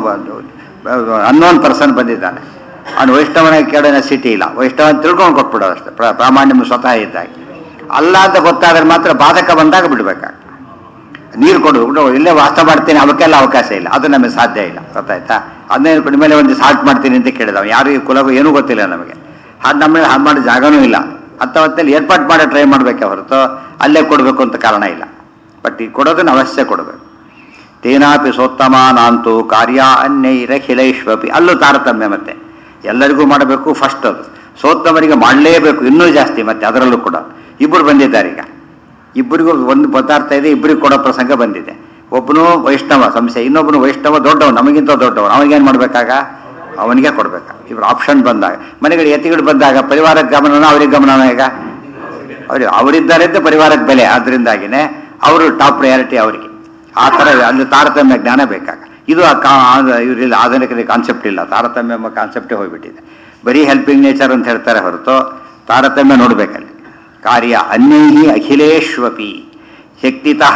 ಅನ್ನೋನ್ ಪರ್ಸನ್ ಬಂದಿದ್ದಾನೆ ಅವನು ವೈಷ್ಣವನ ಕೇಳೋ ಸಿಟಿ ಇಲ್ಲ ವೈಷ್ಣವ ಅಂತ ತಿಳ್ಕೊಂಡು ಕೊಟ್ಬಿಡೋದು ಅಷ್ಟೇ ಪ್ರ- ಪ್ರಾಮಾಣ್ಯ ಸ್ವತಃ ಇದ್ದಾಗ ಅಲ್ಲ ಅಂತ ಗೊತ್ತಾದ್ರೆ ಮಾತ್ರ ಬಾಧಕ ಬಂದಾಗ ಬಿಡ್ಬೇಕಾಗ ನೀರು ಕೊಡು ಕೊಡು, ಇಲ್ಲೇ ವಾಸ ಮಾಡ್ತೀನಿ ಅವಕ್ಕೆಲ್ಲ ಅವಕಾಶ ಇಲ್ಲ ಅದು ನಮಗೆ ಸಾಧ್ಯ ಇಲ್ಲ ಗೊತ್ತಾಯ್ತಾ ಅದನ್ನೇ ಕೊಡ ಮೇಲೆ ಒಂದು ಸಾಲ್ಟ್ ಮಾಡ್ತೀನಿ ಅಂತ ಕೇಳಿದವ ಯಾರಿಗೂ ಕುಲಗೂ ಏನೂ ಗೊತ್ತಿಲ್ಲ ನಮಗೆ ಅದು ನಮ್ಮ ಮೇಲೆ ಹಾಗೆ ಮಾಡೋ ಜಾಗನೂ ಇಲ್ಲ ಅಂತ ಹೊತ್ತಲ್ಲಿ ಏರ್ಪಾಟ್ ಮಾಡೋ ಟ್ರೈ ಮಾಡಬೇಕೆ ಹೊರತು ಅಲ್ಲೇ ಕೊಡಬೇಕು ಅಂತ ಕಾರಣ ಇಲ್ಲ ಬಟ್ ಈ ಕೊಡೋದನ್ನು ಅವಶ್ಯ ಕೊಡಬೇಕು ತೇನಾಪಿ ಸೋತ್ತಮಾನಾಂತು ಕಾರ್ಯ ಅನ್ಯೈರಖಿಲೈಶ್ವಪಿ ಅಲ್ಲೂ ತಾರತಮ್ಯ ಮತ್ತೆ ಎಲ್ಲರಿಗೂ ಮಾಡಬೇಕು ಫಸ್ಟ್ ಅದು ಸೋತ್ತಮರಿಗೆ ಮಾಡಲೇಬೇಕು ಇನ್ನೂ ಜಾಸ್ತಿ ಮತ್ತೆ ಅದರಲ್ಲೂ ಕೂಡ ಇಬ್ಬರು ಬಂದಿದ್ದಾರೆ ಈಗ ಇಬ್ಬರಿಗೂ ಒಂದು ಪದಾರ್ಥ ಇದೆ ಇಬ್ಬರಿಗೆ ಕೊಡೋ ಪ್ರಸಂಗ ಬಂದಿದೆ ಒಬ್ಬನು ವೈಷ್ಣವ ಸಂಶಯ ಇನ್ನೊಬ್ಬನು ವೈಷ್ಣವ ದೊಡ್ಡವ ನಮಗಿಂತ ದೊಡ್ಡವ ಅವನಿಗೇನು ಮಾಡಬೇಕಾಗ ಅವನಿಗೆ ಕೊಡ್ಬೇಕಾ ಇವ್ರು ಆಪ್ಷನ್ ಬಂದಾಗ ಮನೆಗಳು ಎತ್ತಿಗಳು ಬಂದಾಗ ಪರಿವಾರಕ್ಕೆ ಗಮನನ ಅವ್ರಿಗೆ ಗಮನನ ಈಗ ಅವ್ರಿಗೆ ಅವರಿದ್ದಾರೆ ಅಂತ ಪರಿವಾರಕ್ಕೆ ಬೆಲೆ ಆದ್ರಿಂದಾಗಿನೇ ಅವರು ಟಾಪ್ ಪ್ರಯಾರಿಟಿ ಅವರಿಗೆ ಆ ಥರ ಅಲ್ಲಿ ತಾರತಮ್ಯ ಜ್ಞಾನ ಬೇಕಾಗ ಇದು ಆ ಕಾ- ಆ- ಇವ್ರಿಲ್ಲ ಆಧುನಿಕ ಕಾನ್ಸೆಪ್ಟ್ ಇಲ್ಲ ತಾರತಮ್ಯ ಎಂಬ ಕಾನ್ಸೆಪ್ಟೇ ಹೋಗ್ಬಿಟ್ಟಿದೆ ಬರೀ ಹೆಲ್ಪಿಂಗ್ ನೇಚರ್ ಅಂತ ಹೇಳ್ತಾರೆ ಹೊರತು ತಾರತಮ್ಯ ನೋಡ್ಬೇಕಲ್ಲಿ ಕಾರ್ಯ ಅನ್ಯೈಹಿ ಅಖಿಲೇಶ್ವಪಿ ಶಕ್ತಿತಃ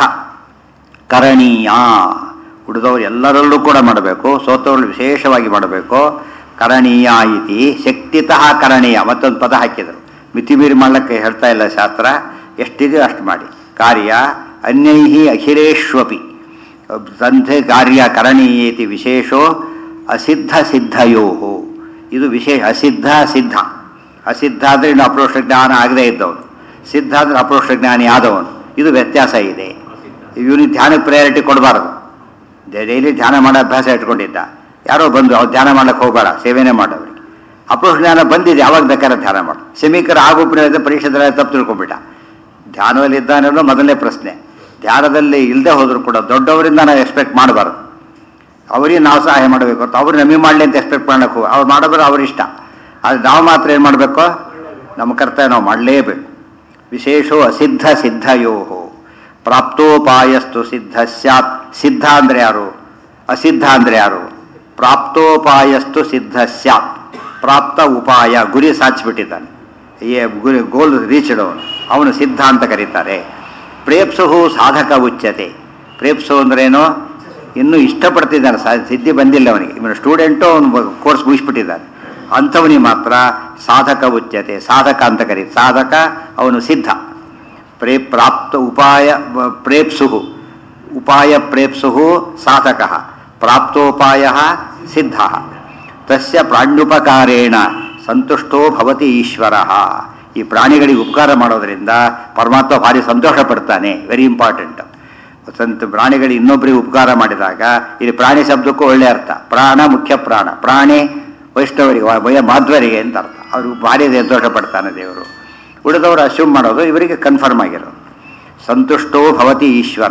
ಕರಣೀಯ ಉಳಿದವರು ಎಲ್ಲರಲ್ಲೂ ಕೂಡ ಮಾಡಬೇಕು ಸೋತವರು ವಿಶೇಷವಾಗಿ ಮಾಡಬೇಕು ಕರಣೀಯ ಇತಿ ಶಕ್ತಿತಃ ಕರಣೀಯ ಮತ್ತೊಂದು ಪದ ಹಾಕಿದರು ಮಿತಿ ಮೀರಿ ಮಾಡ್ಲಿಕ್ಕೆ ಹೇಳ್ತಾ ಇಲ್ಲ ಶಾಸ್ತ್ರ ಎಷ್ಟಿದೆಯೋ ಅಷ್ಟು ಮಾಡಿ ಕಾರ್ಯ ಅನ್ಯೈಹಿ ಅಖಿಲೇಶ್ವಪಿ ಸಂಧೆ ಕಾರ್ಯ ಕರಣೀಯೇತಿ ವಿಶೇಷೋ ಅಸಿದ್ಧ ಸಿದ್ಧಯೋ ಇದು ವಿಶೇಷ ಅಸಿದ್ಧ ಸಿದ್ಧ ಅಸಿದ್ಧ ಅಂದರೆ ಇನ್ನು ಅಪ್ರೋಕ್ಷ ಜ್ಞಾನ ಆಗದೇ ಇದ್ದವನು ಸಿದ್ಧ ಅಂದರೆ ಅಪ್ರೋಕ್ಷ ಜ್ಞಾನಿ ಆದವನು ಇದು ವ್ಯತ್ಯಾಸ ಇದೆ ಇವನಿಗೆ ಧ್ಯಾನಕ್ಕೆ ಪ್ರಯಾರಿಟಿ ಕೊಡಬಾರದು ಡೈಲಿ ಧ್ಯಾನ ಮಾಡೋ ಅಭ್ಯಾಸ ಇಟ್ಕೊಂಡಿದ್ದ ಯಾರೋ ಬಂದು ಅವ್ರು ಧ್ಯಾನ ಮಾಡಕ್ಕೆ ಹೋಗಬೇಡ ಸೇವೆನೇ ಮಾಡೋರಿಗೆ ಅಪ್ರೋಕ್ಷ ಜ್ಞಾನ ಬಂದಿದೆ ಯಾವಾಗ ಬೇಕಾದ್ರೆ ಧ್ಯಾನ ಮಾಡು ಸಮೀಕರ ಆಗುಪ್ರಿಯದ ಪರೀಕ್ಷೆದಲ್ಲಿ ತಪ್ಪು ತಿಳ್ಕೊಂಬಿಟ್ಟ ಧ್ಯಾನದಲ್ಲಿ ಇದ್ದಾನೋ ಮೊದಲನೇ ಪ್ರಶ್ನೆ ಧ್ಯಾನದಲ್ಲಿ ಇಲ್ಲದೆ ಹೋದ್ರು ಕೂಡ ದೊಡ್ಡವರಿಂದ ನಾವು ಎಕ್ಸ್ಪೆಕ್ಟ್ ಮಾಡಬಾರ್ದು ಅವರಿಗೆ ನಾವು ಸಹಾಯ ಮಾಡಬೇಕು ಅಂತ ಅವ್ರು ನಮಗೆ ಮಾಡಲಿ ಅಂತ ಎಕ್ಸ್ಪೆಕ್ಟ್ ಮಾಡಕ್ಕೆ ಹೋಗಿ ಅವ್ರು ಮಾಡೋದ್ರೆ ಅವ್ರ ಇಷ್ಟ ಆದರೆ ನಾವು ಮಾತ್ರ ಏನು ಮಾಡಬೇಕು ನಮ್ಮ ಕರ್ತವ್ಯ ನಾವು ಮಾಡಲೇಬೇಕು ವಿಶೇಷೋ ಅಸಿದ್ಧ ಸಿದ್ಧಯೋ ಪ್ರಾಪ್ತೋಪಾಯಸ್ತು ಸಿದ್ಧ ಸ್ಯಾತ್ ಸಿದ್ಧ ಅಂದರೆ ಯಾರು ಅಸಿದ್ಧ ಅಂದರೆ ಯಾರು ಪ್ರಾಪ್ತೋಪಾಯಸ್ತು ಸಿದ್ಧ ಸ್ಯಾತ್ ಪ್ರಾಪ್ತ ಉಪಾಯ ಗುರಿ ಸಾಧಿಸ್ಬಿಟ್ಟಿದ್ದಾನೆ ಏ ಗುರಿ ಗೋಲ್ ರೀಚ್ಡ್ ಅವನು ಅವನು ಸಿದ್ಧ ಅಂತ ಕರೀತಾರೆ ಪ್ರೇಪ್ಸುಹು ಸಾಧಕ ಉಚ್ಯತೆ ಪ್ರೇಪ್ಸು ಅಂದ್ರೇನು ಇನ್ನೂ ಇಷ್ಟಪಡ್ತಿದ್ದಾನೆ ಸಾ ಸಿದ್ಧಿ ಬಂದಿಲ್ಲ ಅವನಿಗೆ ಇವನು ಸ್ಟೂಡೆಂಟು ಅವನು ಕೋರ್ಸ್ ಮುಗಿಸ್ಬಿಟ್ಟಿದ್ದಾನೆ ಅಂಥವನಿಗೆ ಮಾತ್ರ ಸಾಧಕ ಉಚ್ಯತೆ ಸಾಧಕ ಅಂತ ಕರೀ ಸಾಧಕ ಅವನು ಸಿದ್ಧ ಪ್ರೇ ಪ್ರಾಪ್ತ ಉಪಾಯ ಪ್ರೇಪ್ಸುಹು ಉಪಾಯ ಪ್ರೇಪ್ಸು ಸಾಧಕ ಪ್ರಾಪ್ತೋಪಾಯ ಸಿದ್ಧ ತಸ್ಯ ಪ್ರಾಣ್ಯುಪಕಾರೇಣ ಸಂತುಷ್ಟೋ ಭವತಿ ಈಶ್ವರ ಈ ಪ್ರಾಣಿಗಳಿಗೆ ಉಪಕಾರ ಮಾಡೋದ್ರಿಂದ ಪರಮಾತ್ಮ ಭಾರಿ ಸಂತೋಷ ಪಡ್ತಾನೆ ವೆರಿ ಇಂಪಾರ್ಟೆಂಟ್ ಸಂತ ಪ್ರಾಣಿಗಳಿಗೆ ಇನ್ನೊಬ್ಬರಿಗೆ ಉಪಕಾರ ಮಾಡಿದಾಗ ಇಲ್ಲಿ ಪ್ರಾಣಿ ಶಬ್ದಕ್ಕೂ ಒಳ್ಳೆ ಅರ್ಥ ಪ್ರಾಣ ಮುಖ್ಯ ಪ್ರಾಣ ಪ್ರಾಣಿ ವೈಷ್ಣವರಿಗೆ ವ- ವಯ ಮಾಧ್ವರಿಗೆ ಅಂತ ಅರ್ಥ ಅವರು ಭಾರಿ ಸಂತೋಷ ಪಡ್ತಾನೆ ದೇವರು ಉಳಿದವರು ಅಸ್ಯೂಮ್ ಮಾಡೋದು ಇವರಿಗೆ ಕನ್ಫರ್ಮ್ ಆಗಿರೋದು ಸಂತುಷ್ಟೋ ಭವತಿ ಈಶ್ವರ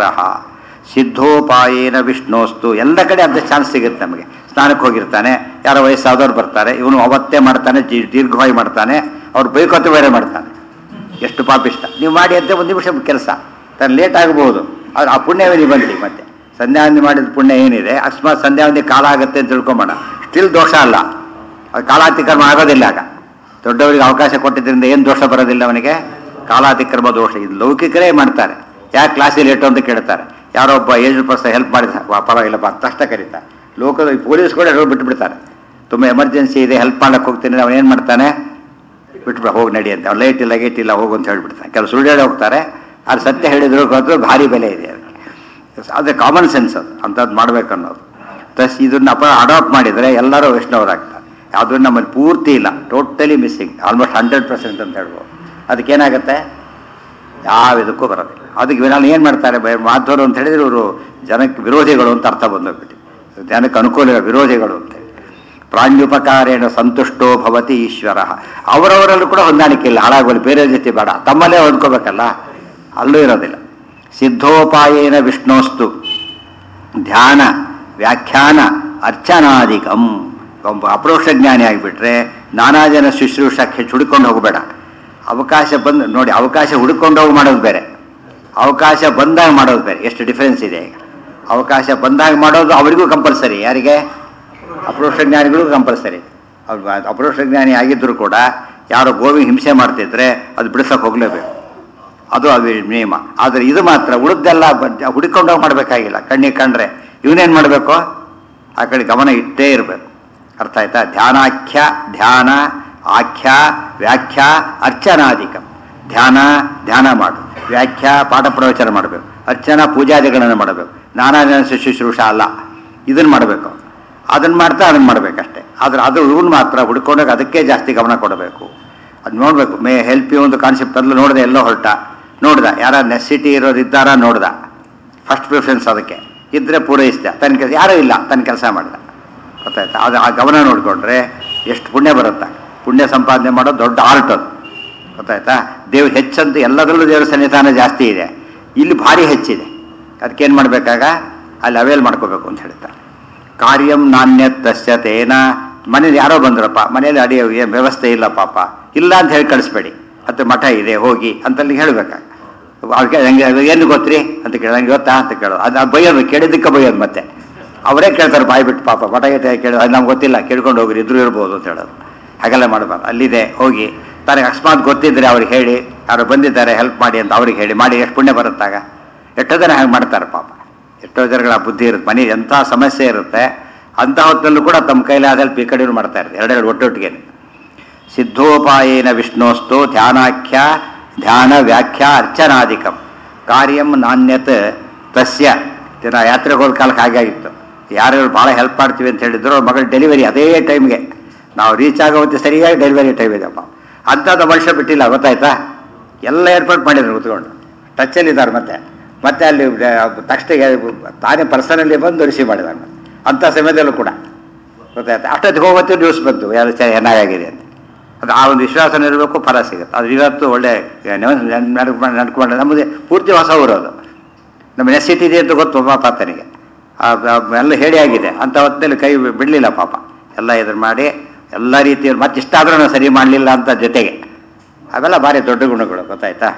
ಸಿದ್ಧೋಪಾಯೇನ ವಿಷ್ಣೋಸ್ತು ಎಲ್ಲ ಕಡೆ ಅರ್ಧ ಚಾನ್ಸ್ ಸಿಗುತ್ತೆ ನಮಗೆ ಸ್ನಾನಕ್ಕೆ ಹೋಗಿರ್ತಾನೆ ಯಾರೋ ವಯಸ್ಸಾದವ್ರು ಬರ್ತಾರೆ ಇವನು ಅವತ್ತೇ ಮಾಡ್ತಾನೆ ಜಿ- ದೀರ್ಘವಾಗಿ ಮಾಡ್ತಾನೆ ಅವ್ರು ಬೈಕೊತ್ತು ಬೇರೆ ಮಾಡ್ತಾನೆ ಎಷ್ಟು ಪಾಪಿಷ್ಟ ನೀವು ಮಾಡಿ ಅಂತ ಒಂದು ನಿಮಿಷ ಕೆಲಸ ತಾನು ಲೇಟ್ ಆಗಬಹುದು ಆದ್ರೆ ಆ ಪುಣ್ಯವೇ ಬಂದ್ರಿ ಮತ್ತೆ ಸಂಧ್ಯಾವಂದಿ ಮಾಡಿದ ಪುಣ್ಯ ಏನಿದೆ ಅಕಸ್ಮಾತ್ ಸಂಧ್ಯಾವಂದಿ ಕಾಲ ಆಗುತ್ತೆ ಅಂತ ತಿಳ್ಕೊಂಬೋಣ ಸ್ಟಿಲ್ ದೋಷ ಅಲ್ಲ ಅದು ಕಾಲಾತಿಕ್ರಮ ಆಗೋದಿಲ್ಲ ಆಗ ದೊಡ್ಡವರಿಗೆ ಅವಕಾಶ ಕೊಟ್ಟಿದ್ದರಿಂದ ಏನು ದೋಷ ಬರೋದಿಲ್ಲ ಅವನಿಗೆ ಕಾಲಾತಿಕ್ರಮ ದೋಷ ಇದು ಲೌಕಿಕರೇ ಮಾಡ್ತಾರೆ ಯಾಕೆ ಕ್ಲಾಸಿಗೆ ಲೇಟು ಅಂತ ಕೇಳ್ತಾರೆ ಯಾರೋ ಒಬ್ಬ ಏಜ್ ಪರ್ಸನ್ ಹೆಲ್ಪ್ ಮಾಡಿದ ವಾ, ಪರವಾಗಿಲ್ಲಪ್ಪ ಅಂತ ತಕ್ಷಣ ಕರೀತಾರೆ ಲೋಕದ ಪೊಲೀಸ್ ಕೂಡ ಹೇಳಿ ಬಿಟ್ಬಿಡ್ತಾರೆ ತುಂಬ ಎಮರ್ಜೆನ್ಸಿ ಇದೆ ಹೆಲ್ಪ್ ಮಾಡಕ್ಕೆ ಹೋಗ್ತೀನಿ ಅವ್ನು ಏನು ಮಾಡ್ತಾನೆ ಬಿಟ್ಬಿಡ ಹೋಗಿ ನಡಿ ಅಂತ ಅವ್ನು ಲೈಟ್ ಇಲ್ಲ ಗೇಟ್ ಇಲ್ಲ ಹೋಗು ಅಂತ ಹೇಳ್ಬಿಡ್ತಾನೆ ಕೆಲವು ಸುಳ್ಳು ಹೇಳಿ ಹೋಗ್ತಾರೆ ಅದು ಸತ್ಯ ಹೇಳಿದ್ರು ಗೊತ್ತು ಭಾರಿ ಬೆಲೆ ಇದೆ ಅದಕ್ಕೆ ಅದೇ ಕಾಮನ್ ಸೆನ್ಸ್ ಅದು ಅಂಥದ್ದು ಮಾಡ್ಬೇಕು ಅನ್ನೋದು ಪ್ಲಸ್ ಇದನ್ನ ಅಪ ಅಡಾಪ್ಟ್ ಮಾಡಿದರೆ ಎಲ್ಲರೂ ವೈಷ್ಣವರಾಗ್ತಾರೆ ಅದು ನಮ್ಮಲ್ಲಿ ಪೂರ್ತಿ ಇಲ್ಲ totally missing almost hundred percent ಅಂತ ಹೇಳ್ಬೋದು ಅದಕ್ಕೇನಾಗುತ್ತೆ ಯಾವ ಇದಕ್ಕೂ ಬರೋದಿಲ್ಲ ಅದಕ್ಕೆ ನಾನು ಏನು ಮಾಡ್ತಾರೆ ಬ- ಮಾಧ್ವರು ಅಂತ ಹೇಳಿದ್ರೆ ಇವರು ಜನಕ್ಕೆ ವಿರೋಧಿಗಳು ಅಂತ ಅರ್ಥ ಬಂದೋಗ್ಬಿಟ್ಟು ಜನಕ್ಕೆ ಅನುಕೂಲ ವಿರೋಧಿಗಳು ಅಂತ ಹೇಳಿ ಪ್ರಾಣ್ಯುಪಕಾರೇಣ ಸಂತುಷ್ಟೋ ಭವತಿ ಈಶ್ವರ ಅವರವರಲ್ಲೂ ಕೂಡ ಹೊಂದಾಣಿಕೆ ಇಲ್ಲ ಹಾಳಾಗೋಲಿ ಬೇರೆ ಜೊತೆ ಬೇಡ ತಮ್ಮಲ್ಲೇ ಹೊಂದ್ಕೋಬೇಕಲ್ಲ ಅಲ್ಲೂ ಇರೋದಿಲ್ಲ ಸಿದ್ಧೋಪಾಯೇನ ವಿಷ್ಣೋಸ್ತು ಧ್ಯಾನ ವ್ಯಾಖ್ಯಾನ ಅರ್ಚನಾದಿಕಂ ಒಬ್ಬ ಅಪರೋಕ್ಷ ಜ್ಞಾನಿ ಆಗಿಬಿಟ್ರೆ ನಾನಾ ಜನ ಶುಶ್ರೂಷಕ್ಕೆ ಹುಡುಕೊಂಡು ಹೋಗಬೇಡ ಅವಕಾಶ ಬಂದು ನೋಡಿ ಅವಕಾಶ ಹುಡುಕೊಂಡು ಹೋಗಿ ಮಾಡೋದು ಬೇರೆ ಅವಕಾಶ ಬಂದಾಗ ಮಾಡೋದು ಬೇರೆ ಎಷ್ಟು ಡಿಫರೆನ್ಸ್ ಇದೆ ಈಗ ಅವಕಾಶ ಬಂದಾಗ ಮಾಡೋದು ಅವರಿಗೂ ಕಂಪಲ್ಸರಿ ಯಾರಿಗೆ ಅಪರೋಕ್ಷ ಜ್ಞಾನಿಗಳಿಗೂ ಕಂಪಲ್ಸರಿ ಅವ್ರು ಅಪರೋಕ್ಷ ಜ್ಞಾನಿ ಆಗಿದ್ದರೂ ಕೂಡ ಯಾರೋ ಗೋವಿ ಹಿಂಸೆ ಮಾಡ್ತಿದ್ರೆ ಅದು ಬಿಡಿಸೋಕೆ ಹೋಗಲೇಬೇಕು ಅದು ಅದು ನಿಯಮ ಆದರೆ ಇದು ಮಾತ್ರ ಉಳಿದೆಲ್ಲ ಹುಡುಕೊಂಡೋಗಿ ಮಾಡಬೇಕಾಗಿಲ್ಲ ಕಣ್ಣಿಗೆ ಕಂಡ್ರೆ ಇವನೇನು ಮಾಡಬೇಕು ಆ ಕಡೆ ಗಮನ ಇಟ್ಟೇ ಇರಬೇಕು ಅರ್ಥ ಆಯ್ತಾ ಧ್ಯಾನಾಖ್ಯ ಧ್ಯಾನ ಆಖ್ಯ ವ್ಯಾಖ್ಯ ಅರ್ಚನಾಧಿಕ ಧ್ಯಾನ ಧ್ಯಾನ ಮಾಡು ವ್ಯಾಖ್ಯ ಪಾಠ ಪ್ರವಚನ ಮಾಡಬೇಕು ಅರ್ಚನಾ ಪೂಜಾದಿಗಳನ್ನು ಮಾಡಬೇಕು ನಾನಾ ಜನ ಶುಶ್ರೂಷ ಅಲ್ಲ ಇದನ್ನು ಮಾಡಬೇಕು ಅದನ್ನು ಮಾಡ್ತಾ ಅದನ್ನು ಮಾಡಬೇಕಷ್ಟೇ ಆದ್ರೆ ಅದು ಇವನು ಮಾತ್ರ ಹುಡ್ಕೊಂಡಾಗ ಅದಕ್ಕೆ ಜಾಸ್ತಿ ಗಮನ ಕೊಡಬೇಕು ಅದು ನೋಡಬೇಕು ಮೇ ಹೆಲ್ಪ್ ಯು ಒಂದು ಕಾನ್ಸೆಪ್ಟ್ ಅಲ್ಲೂ ನೋಡಿದೆ ಎಲ್ಲೋ ಹೊರಟ ನೋಡ್ದ ಯಾರ ನೆಸಿಟಿ ಇರೋರು ಇದ್ದಾರ ನೋಡ್ದ ಫಸ್ಟ್ ಪ್ರಿಫರೆನ್ಸ್ ಅದಕ್ಕೆ ಇದ್ರೆ ಪೂರೈಸಿದ ತನ್ನ ಕೆಲಸ ಯಾರೂ ಇಲ್ಲ ತನ್ನ ಕೆಲಸ ಮಾಡ್ದ ಗೊತ್ತಾಯ್ತಾ ಅದು ಆ ಗಮನ ನೋಡಿಕೊಂಡ್ರೆ ಎಷ್ಟು ಪುಣ್ಯ ಬರುತ್ತೆ ಪುಣ್ಯ ಸಂಪಾದನೆ ಮಾಡೋದು ದೊಡ್ಡ ಆರ್ಟ್ ಅದು ಗೊತ್ತಾಯ್ತಾ ದೇವ್ರು ಹೆಚ್ಚಂತೂ ಎಲ್ಲದರಲ್ಲೂ ದೇವರ ಸನ್ನಿಧಾನ ಜಾಸ್ತಿ ಇದೆ ಇಲ್ಲಿ ಭಾರಿ ಹೆಚ್ಚಿದೆ ಅದಕ್ಕೇನು ಮಾಡಬೇಕಾಗ ಅಲ್ಲಿ ಅವೇಲ್ ಮಾಡ್ಕೋಬೇಕು ಅಂತ ಹೇಳ್ತಾರೆ ಕಾರ್ಯಂ ನಾಣ್ಯತ್ತಸ್ಯ ತೇನ ಮನೇಲಿ ಯಾರೋ ಬಂದ್ರಪ್ಪ ಮನೇಲಿ ಅಡಿಯ ಏನ್ ವ್ಯವಸ್ಥೆ ಇಲ್ಲ ಪಾಪ ಇಲ್ಲ ಅಂತ ಹೇಳಿ ಕಳಿಸ್ಬೇಡಿ ಅಥವಾ ಮಠ ಇದೆ ಹೋಗಿ ಅಂತಲ್ಲಿ ಹೇಳ್ಬೇಕಾಗ ಅವ್ರಿಗೆ ನಂಗೆ ಅದು ಏನು ಗೊತ್ತ್ರಿ ಅಂತ ಕೇಳಿ ನಂಗೆ ಗೊತ್ತಾ ಅಂತ ಕೇಳೋದು ಅದು ಅದು ಬೈಯೋದು ಕೇಳಿದ್ದಕ್ಕೆ ಬೈಯೋದು ಮತ್ತೆ ಅವರೇ ಕೇಳ್ತಾರೆ ಬಾಯ್ ಬಿಟ್ಟು ಪಾಪ ಮಠ ಗೀಟ ಕೇಳೋದು ಅದು ನಮ್ಗೆ ಗೊತ್ತಿಲ್ಲ ಕೇಳ್ಕೊಂಡು ಹೋಗ್ರಿ ಇದ್ರು ಇರ್ಬೋದು ಅಂತ ಹೇಳೋದು ಹಾಗೆಲ್ಲ ಮಾಡಬಾರ್ದು ಅಲ್ಲಿದೆ ಹೋಗಿ ತನಗೆ ಅಕಸ್ಮಾತ್ ಗೊತ್ತಿದ್ರೆ ಅವ್ರಿಗೆ ಹೇಳಿ ಯಾರು ಬಂದಿದ್ದಾರೆ ಹೆಲ್ಪ್ ಮಾಡಿ ಅಂತ ಅವ್ರಿಗೆ ಹೇಳಿ ಮಾಡಿ ಎಷ್ಟು ಪುಣ್ಯ ಬರುತ್ತಾಗ ಎಷ್ಟೋ ಜನ ಹಾಗೆ ಮಾಡ್ತಾರೆ ಪಾಪ ಎಷ್ಟೋ ಜನಗಳ ಬುದ್ಧಿ ಇರುತ್ತೆ ಮನೆ ಎಂಥ ಸಮಸ್ಯೆ ಇರುತ್ತೆ ಅಂಥ ಹೊತ್ತಲ್ಲೂ ಕೂಡ ತಮ್ಮ ಕೈಲಾದ ಹೆಲ್ಪ್ ಈ ಕಡೆಯೂ ಮಾಡ್ತಾ ಇರ್ತಾರೆ ಎರಡೆರಡು ಒಟ್ಟೊಟ್ಟಿಗೆ ಸಿದ್ಧೋಪಾಯೇನ ವಿಷ್ಣೋಸ್ತು ಧ್ಯಾನಾಖ್ಯ ಧ್ಯಾನ ವ್ಯಾಖ್ಯಾ ಅರ್ಚನಾಧಿಕಂ ಕಾರ್ಯಂ ನಾಣ್ಯತ್ ತಸ್ಯ ದಿನ ಯಾತ್ರೆಗೆ ಹೋದ ಕಾಲಕ್ಕೆ ಹಾಗೆ ಆಗಿತ್ತು ಯಾರ್ಯಾರು ಭಾಳ ಹೆಲ್ಪ್ ಮಾಡ್ತೀವಿ ಅಂತ ಹೇಳಿದ್ರು ಅವ್ರ ಮಗಳ ಡೆಲಿವರಿ ಅದೇ ಟೈಮ್ಗೆ ನಾವು ರೀಚ್ ಆಗೋ ಹೊತ್ತಿಗೆ ಸರಿಯಾಗಿ ಡೆಲಿವರಿ ಟೈಮ್ ಇದೆಯಪ್ಪ ಅಂಥದ್ದು ಮನುಷ್ಯ ಬಿಟ್ಟಿಲ್ಲ ಗೊತ್ತಾಯ್ತಾ ಎಲ್ಲ ಏರ್ಪಾಟ್ ಮಾಡಿದ್ರು ಕೂತ್ಕೊಂಡು ಟಚ್ಚಲ್ಲಿದ್ದಾರೆ ಮತ್ತೆ ಮತ್ತೆ ಅಲ್ಲಿ ತಕ್ಷಣ ತಾನೇ ಪರ್ಸನಲ್ಲಿ ಬಂದು ರಿಸೀವ್ ಮಾಡಿದಾನೆ ಅಂಥ ಸಮಯದಲ್ಲೂ ಕೂಡ ಗೊತ್ತಾಯ್ತಾ ಅಷ್ಟೊತ್ತಿಗೆ ಹೋಗುತ್ತೆ ನ್ಯೂಸ್ ಬಂತು ಯಾರು ಚೆನ್ನಾಗಿದೆ ಅಂತ ಅದು ಆ ಒಂದು ವಿಶ್ವಾಸ ಇರಬೇಕು ಫಲ ಸಿಗುತ್ತೆ ಅದು ಇವತ್ತು ಒಳ್ಳೆ ನಡ್ಕೊಂಡು ನಮ್ಮದು ಪೂರ್ತಿ ಹೊಸ ಊರು ಅದು ನಮ್ಮ ನೆಸಿಟಿ ಇದೆ ಅಂತ ಗೊತ್ತು ಪಾಪ ಆತನಿಗೆ ಆ- ಆ- ಎಲ್ಲ ಹೇಳಿ ಆಗಿದೆ ಅಂತ ಹೊತ್ತಲ್ಲಿ ಕೈ ಬಿಡಲಿಲ್ಲ ಪಾಪ ಎಲ್ಲ ಇದ್ರ ಮಾಡಿ ಎಲ್ಲ ರೀತಿಯಲ್ಲಿ ಮತ್ತೆ ಇಷ್ಟಾದ್ರೂ ನಾವು ಸರಿ ಮಾಡಲಿಲ್ಲ ಅಂತ ಜೊತೆಗೆ ಅವೆಲ್ಲ ಭಾರಿ ದೊಡ್ಡ ಗುಣಗಳು ಗೊತ್ತಾಯ್ತಾ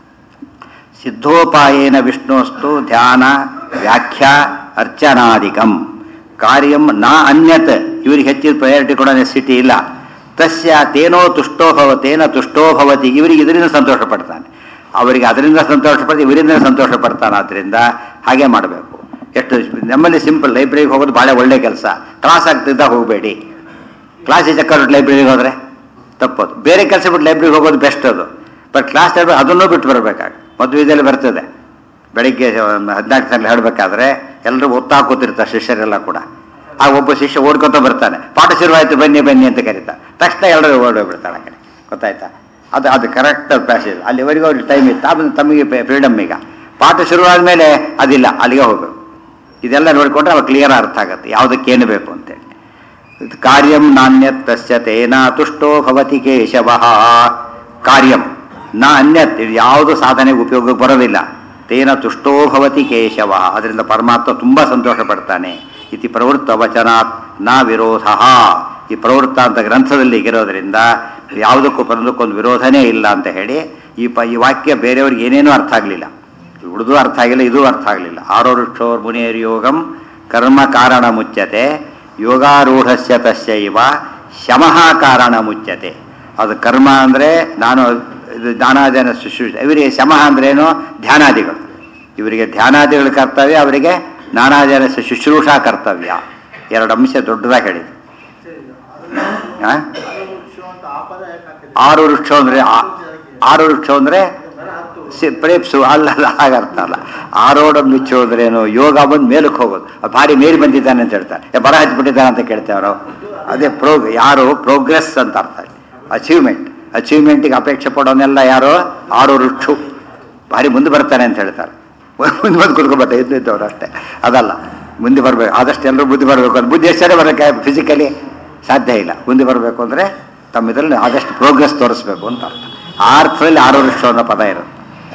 ಸಿದ್ಧೋಪಾಯೇನ ವಿಷ್ಣೋಸ್ತು ಧ್ಯಾನ ವ್ಯಾಖ್ಯಾ ಅರ್ಚನಾದಿಕಂ ಕಾರ್ಯಂ ನಾ ಅನ್ಯತ್ ಇವರಿಗೆ ಹೆಚ್ಚಿನ ಪ್ರಯಾರಿಟಿ ಕೊಡೋ ನೆಸಿಟಿ ಇಲ್ಲ ತಸ್ಯ ತೇನೋ ತುಷ್ಟೋ ಭವ ತೇನ ತುಷ್ಟೋ ಭವತಿ ಇವರಿಗೆ ಇದರಿಂದ ಸಂತೋಷ ಪಡ್ತಾನೆ ಅವರಿಗೆ ಅದರಿಂದ ಸಂತೋಷ ಪಡ್ತಾರೆ ಇವರಿಂದ ಸಂತೋಷ ಪಡ್ತಾನೆ ಆದ್ದರಿಂದ ಹಾಗೆ ಮಾಡಬೇಕು ಎಷ್ಟು ನಮ್ಮಲ್ಲಿ ಸಿಂಪಲ್ ಲೈಬ್ರರಿಗೆ ಹೋಗೋದು ಭಾಳ ಒಳ್ಳೆ ಕೆಲಸ ಕ್ಲಾಸ್ ಆಗ್ತಿದ್ದ ಹೋಗಬೇಡಿ ಕ್ಲಾಸಿಗೆ ಚಕ್ಕರ್ ಲೈಬ್ರರಿಗೆ ಹೋದರೆ ತಪ್ಪದು ಬೇರೆ ಕೆಲಸ ಬಿಟ್ಟು ಲೈಬ್ರರಿಗೆ ಹೋಗೋದು ಬೆಸ್ಟ್ ಅದು ಬಟ್ ಕ್ಲಾಸ್ ಅದನ್ನೂ ಬಿಟ್ಟು ಬರಬೇಕಾಗ ಮದುವೆದಲ್ಲಿ ಬರ್ತದೆ ಬೆಳಿಗ್ಗೆ ಹದಿನಾಲ್ಕು ಸಲ ಹೇಳಬೇಕಾದ್ರೆ ಎಲ್ಲರೂ ಒತ್ತಾ ಕೂತಿರ್ತಾರೆ ಶಿಷ್ಯರೆಲ್ಲ ಕೂಡ ಆ ಒಬ್ಬ ಶಿಷ್ಯ ಓಡ್ಕೊತ ಬರ್ತಾನೆ ಪಾಠ ಶುರುವಾಯ್ತು ಬನ್ನಿ ಬನ್ನಿ ಅಂತ ಕರೀತಾರೆ ತಕ್ಷಣ ಎಲ್ಲರೂ ಓಡೋಗ್ಬಿಡ್ತಾರೆ ಆ ಕಡೆ ಗೊತ್ತಾಯ್ತಾ ಅದು ಅದು ಕರೆಕ್ಟ್ ಪ್ಯಾಸೇಜ್ ಅಲ್ಲಿವರೆಗೂ ಅವ್ರಿಗೆ ಟೈಮ್ ಇತ್ತು ಆಮೇಲೆ ತಮಗೆ ಫ್ರೀಡಮ್ ಈಗ ಪಾಠ ಶುರುವಾದ ಮೇಲೆ ಅದಿಲ್ಲ ಅಲ್ಲಿಗೆ ಹೋಗಬೇಕು ಇದೆಲ್ಲ ನೋಡಿಕೊಂಡ್ರೆ ಅವಾಗ ಕ್ಲಿಯರ್ ಅರ್ಥ ಆಗುತ್ತೆ ಯಾವುದಕ್ಕೆ ಏನು ಬೇಕು ಅಂತೇಳಿ ಇದು ಕಾರ್ಯಂ ನಾಣ್ಯತ್ ತಸ್ಯ ತೇನ ತುಷ್ಟೋ ಭವತಿ ಕೇಶವ ಕಾರ್ಯಂ ನ ಅನ್ಯತ್ ಇದು ಯಾವುದು ಸಾಧನೆಗೆ ಉಪಯೋಗಕ್ಕೆ ಬರೋದಿಲ್ಲ ತೇನ ತುಷ್ಟೋ ಭವತಿ ಕೇಶವ ಅದರಿಂದ ಪರಮಾತ್ಮ ತುಂಬ ಸಂತೋಷ ಪಡ್ತಾನೆ ಇತಿ ಪ್ರವೃತ್ತ ವಚನಾತ್ ನ ವಿರೋಧ ಈ ಪ್ರವೃತ್ತ ಅಂತ ಗ್ರಂಥದಲ್ಲಿ ಇರೋದ್ರಿಂದ ಯಾವುದಕ್ಕೂ ಪರದಕ್ಕೊಂದು ವಿರೋಧನೇ ಇಲ್ಲ ಅಂತ ಹೇಳಿ ಈ ಪ ಈ ವಾಕ್ಯ ಬೇರೆಯವ್ರಿಗೆ ಏನೇನೂ ಅರ್ಥ ಆಗಲಿಲ್ಲ ಉಳಿದು ಅರ್ಥ ಆಗಿಲ್ಲ ಇದು ಅರ್ಥ ಆಗಲಿಲ್ಲ ಆರೋರುಕ್ಷೋರ್ ಮುನಿಯರ್ ಯೋಗಂ ಕರ್ಮ ಕಾರಣ ಮುಚ್ಯತೆ ಯೋಗಾರೂಢಸ್ಯ ತಸ್ಯೈವ ಶಮಃ ಕಾರಣ ಮುಚ್ಯತೆ ಅದು ಕರ್ಮ ಅಂದರೆ ನಾನು ಇದು ದಾನಾಜನ ಶುಶ್ರೂಷ ಇವರಿಗೆ ಶಮಃ ಅಂದ್ರೇನು ಧ್ಯಾನಾದಿಗಳು ಇವರಿಗೆ ಧ್ಯಾನಾದಿಗಳ ಕರ್ತವ್ಯ ಅವರಿಗೆ ನಾನಾಜನ ಶುಶ್ರೂಷಾ ಕರ್ತವ್ಯ ಎರಡು ಅಂಶ ದೊಡ್ಡದಾಗಿ ಹೇಳಿದೆ ಆ? ಆರು ವೃಕ್ಷ ಅಂದರೆ ಆ- ಆರು ವೃಕ್ಷ ಅಂದರೆ ಸಿ- ಪ್ರೇಪ್ಸು ಅಲ್ಲ ಅಲ್ಲ ಹಾಗರ್ಥ ಅಲ್ಲ ಆರೋಡ ಮಿಚ್ಚು ಅಂದ್ರೇನು ಯೋಗ ಬಂದು ಮೇಲಕ್ಕೆ ಹೋಗೋದು ಅದು ಭಾರಿ ಮೇಲ್ ಬಂದಿದ್ದಾನೆ ಅಂತ ಹೇಳ್ತಾರೆ ಏ, ಬರ ಹಚ್ಬಿಟ್ಟಿದ್ದಾನೆ ಅಂತ ಕೇಳ್ತೇವೆ ಅವರು ಅದೇ ಪ್ರೋ ಯಾರು ಪ್ರೋಗ್ರೆಸ್ ಅಂತ ಅರ್ಥ ಅಚೀವ್ಮೆಂಟ್ ಅಚೀವ್ಮೆಂಟಿಗೆ ಅಪೇಕ್ಷೆ ಪಡೋನೆಲ್ಲ ಯಾರು ಆರು ವೃಕ್ಷು ಭಾರಿ ಮುಂದೆ ಬರ್ತಾನೆ ಅಂತ ಹೇಳ್ತಾರೆ ಮುಂದೆ ಬಂದು ಕುತ್ಕೊಬಟ್ಟ ಇದ್ದಿದ್ದವ್ರು ಅಷ್ಟೇ ಅದಲ್ಲ ಮುಂದೆ ಬರಬೇಕು ಆದಷ್ಟು ಎಲ್ಲರೂ ಬುದ್ಧಿ ಬರಬೇಕು ಅಂತ ಬುದ್ಧಿ ಎಷ್ಟೇ ಬರೋಕ್ಕೆ ಫಿಸಿಕಲಿ ಸಾಧ್ಯ ಇಲ್ಲ ಮುಂದೆ ಬರಬೇಕು ಅಂದರೆ ತಮ್ಮ ಇದರಲ್ಲಿ ಆದಷ್ಟು ಪ್ರೋಗ್ರೆಸ್ ತೋರಿಸ್ಬೇಕು ಅಂತ ಅರ್ಥ ಆ ಅರ್ಥದಲ್ಲಿ ಆರು ವೃಕ್ಷ ಅನ್ನೋ ಪದ ಇರೋದು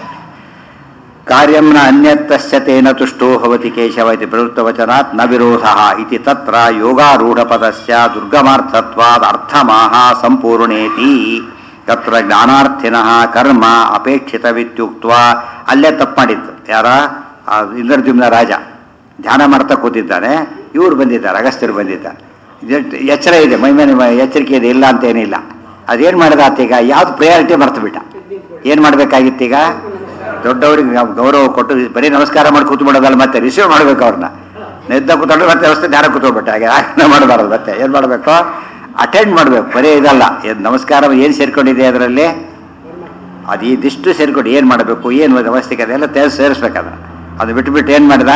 ಕಾರ್ಯಂ ನ ಅನ್ಯತ್ತಸ್ಯ ತೇನ ತುಷ್ಟೋ ಭವತಿ ಕೇಶವ ಇತಿ ಪ್ರವೃತ್ತವಚನಾತ್ ನ ವಿರೋಧ ಇತಿ ತತ್ರ ಯೋಗಾರೂಢಪದಸ್ಯ ದುರ್ಗಮಾರ್ಥತ್ವಾದ್ ಅರ್ಥಮಾಹ ಸಂಪೂರ್ಣೇತಿ ತತ್ರ ಜ್ಞಾನಾರ್ಥಿನಃ ಕರ್ಮ ಅಪೇಕ್ಷಿತವಿತ್ಯುಕ್ತ ಅಲ್ಲೇ ತಪ್ಪು ಮಾಡಿತ್ತು ಯಾರ ಆ ಇಂದ್ರದ್ಯುಮ್ನ ರಾಜ ಧ್ಯಾನ ಮಾಡ್ತಾ ಕೂತಿದ್ದಾನೆ ಇವ್ರು ಬಂದಿದ್ದಾರೆ ಅಗಸ್ತ್ಯರು ಬಂದಿದ್ದಾರೆ ಇದ್- ಎಚ್ಚರ ಇದೆ ಮೈ ಮೇಲೆ ಮ- ಎಚ್ಚರಿಕೆ ಇದೆ ಇಲ್ಲ ಅಂತ ಏನಿಲ್ಲ ಅದೇನು ಮಾಡಿದ ಆತೀಗ ಯಾವ್ದು ಪ್ರಯಾರಿಟಿ ಮರ್ತು ಬಿಟ್ಟ ಏನು ಮಾಡ್ಬೇಕಾಗಿತ್ತೀಗ ದೊಡ್ಡವರಿಗೆ ನಾವು ಗೌರವ ಕೊಟ್ಟು ಬರೀ ನಮಸ್ಕಾರ ಮಾಡಿ ಕೂತು ಬಿಡೋದಲ್ಲ ಮತ್ತೆ ರಿಸೀವ್ ಮಾಡ್ಬೇಕು ಅವ್ರನ್ನ ನಿದ್ದ ಕೂತ್ಕೊಂಡು ಮತ್ತೆ ವ್ಯವಸ್ಥೆ ಧ್ಯಾನ ಕೂತ್ಬಿಟ್ಟ ಹಾಗೆ ಹಾಗೆ ಮಾಡಬಾರ್ದು ಮತ್ತೆ ಏನು ಮಾಡಬೇಕು ಅಟೆಂಡ್ ಮಾಡಬೇಕು ಬರೀ ಇದಲ್ಲ ಏನ್ ನಮಸ್ಕಾರ ಏನು ಸೇರ್ಕೊಂಡಿದೆ ಅದರಲ್ಲಿ ಅದು ಇದಿಷ್ಟು ಸೇರ್ಕೊಂಡು ಏನು ಮಾಡಬೇಕು ಏನು ವ್ಯವಸ್ಥೆ ಅದೆಲ್ಲ ತೇರ್ ಸೇರಿಸ್ಬೇಕಾದ್ರೆ ಅದು ಬಿಟ್ಬಿಟ್ಟು ಏನು ಮಾಡಿದ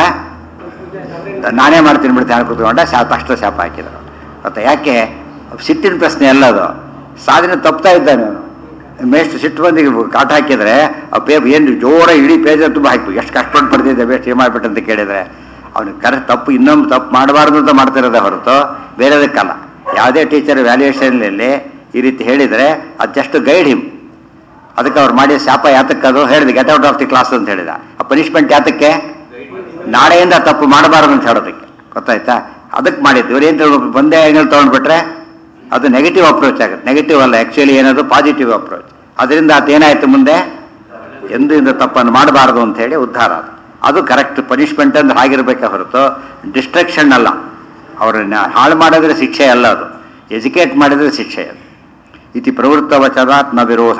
ನಾನೇ ಮಾಡ್ತೀನಿ ಬಿಡ್ತೀನಿ ಧ್ಯಾನ ಕೂತ್ಕೊಂಡ ಶಾಪ ಅಷ್ಟು ಶಾಪ ಹಾಕಿದ್ರು ಮತ್ತೆ ಯಾಕೆ ಸಿಟ್ಟಿನ ಪ್ರಶ್ನೆ ಅಲ್ಲ ಅದು ಸಾಧನೆ ತಪ್ತಾ ಇದ್ದಾನೆ ಅವನು ಮೇಷ್ಟು ಸಿಟ್ಟು ಬಂದಿಗೆ ಕಾಟ ಹಾಕಿದ್ರೆ ಆ ಪೇಪ್ ಏನು ಜೋರ ಇಡೀ ಪೇಜ್ ತುಂಬ ಹಾಕಿ ಎಷ್ಟು ಕಷ್ಟಪಟ್ಟು ಪಡೆದಿದ್ದೆ ಬೇಸ್ಟ್ ಏನು ಮಾಡ್ಬಿಟ್ಟು ಅಂತ ಕೇಳಿದ್ರೆ ಅವ್ನಿಗೆ ಕರೆಕ್ಟ್ ತಪ್ಪು ಇನ್ನೊಂದು ತಪ್ಪು ಮಾಡಬಾರ್ದು ಅಂತ ಮಾಡ್ತಿರೋದೇ ಹೊರತು ಬೇರೆದಕ್ಕಲ್ಲ ಯಾವುದೇ ಟೀಚರ್ ವ್ಯಾಲ್ಯೂಯೇಷನ್ನಲ್ಲಿ ಈ ರೀತಿ ಹೇಳಿದರೆ ಅದು ಜಸ್ಟ್ ಗೈಡ್ ಹಿಮ್ ಅದಕ್ಕೆ ಅವ್ರು ಮಾಡಿದ ಶಾಪ ಯಾತಕ್ಕೆ ಅದು ಹೇಳಿದೆ get out of the class ಅಂತ ಹೇಳಿದ ಆ ಪನಿಷ್ಮೆಂಟ್ ಯಾತಕ್ಕೆ ನಾಳೆಯಿಂದ ತಪ್ಪು ಮಾಡಬಾರದು ಅಂತ ಹೇಳೋದಕ್ಕೆ ಗೊತ್ತಾಯ್ತಾ ಅದಕ್ಕೆ ಮಾಡಿದ್ದು ಇವ್ರು ಏನು ಒಂದೇ ಆ್ಯಂಗಲ್ ತೊಗೊಂಡ್ಬಿಟ್ರೆ ಅದು ನೆಗೆಟಿವ್ ಅಪ್ರೋಚ್ ಆಗುತ್ತೆ ನೆಗೆಟಿವ್ ಅಲ್ಲ ಆ್ಯಕ್ಚುಲಿ ಏನದು ಪಾಸಿಟಿವ್ ಅಪ್ರೋಚ್ ಅದರಿಂದ ಅದೇನಾಯ್ತು ಮುಂದೆ ಎಂದು ಇಂದ ತಪ್ಪನ್ನು ಮಾಡಬಾರದು ಅಂತ ಹೇಳಿ ಉದ್ಧಾರ ಅದು ಅದು ಕರೆಕ್ಟ್ ಪನಿಷ್ಮೆಂಟ್ ಅಂದ್ರೆ ಹಾಗಿರ್ಬೇಕೆ ಹೊರತು ಡಿಸ್ಟ್ರಕ್ಷನ್ ಅಲ್ಲ ಅವರನ್ನ ಹಾಳು ಮಾಡಿದ್ರೆ ಶಿಕ್ಷೆ ಅಲ್ಲ ಅದು ಎಜುಕೇಟ್ ಮಾಡಿದ್ರೆ ಶಿಕ್ಷೆ ಅದು ಇತಿ ಪ್ರವೃತ್ತ ವಚನಾತ್ ನ ವಿರೋಧ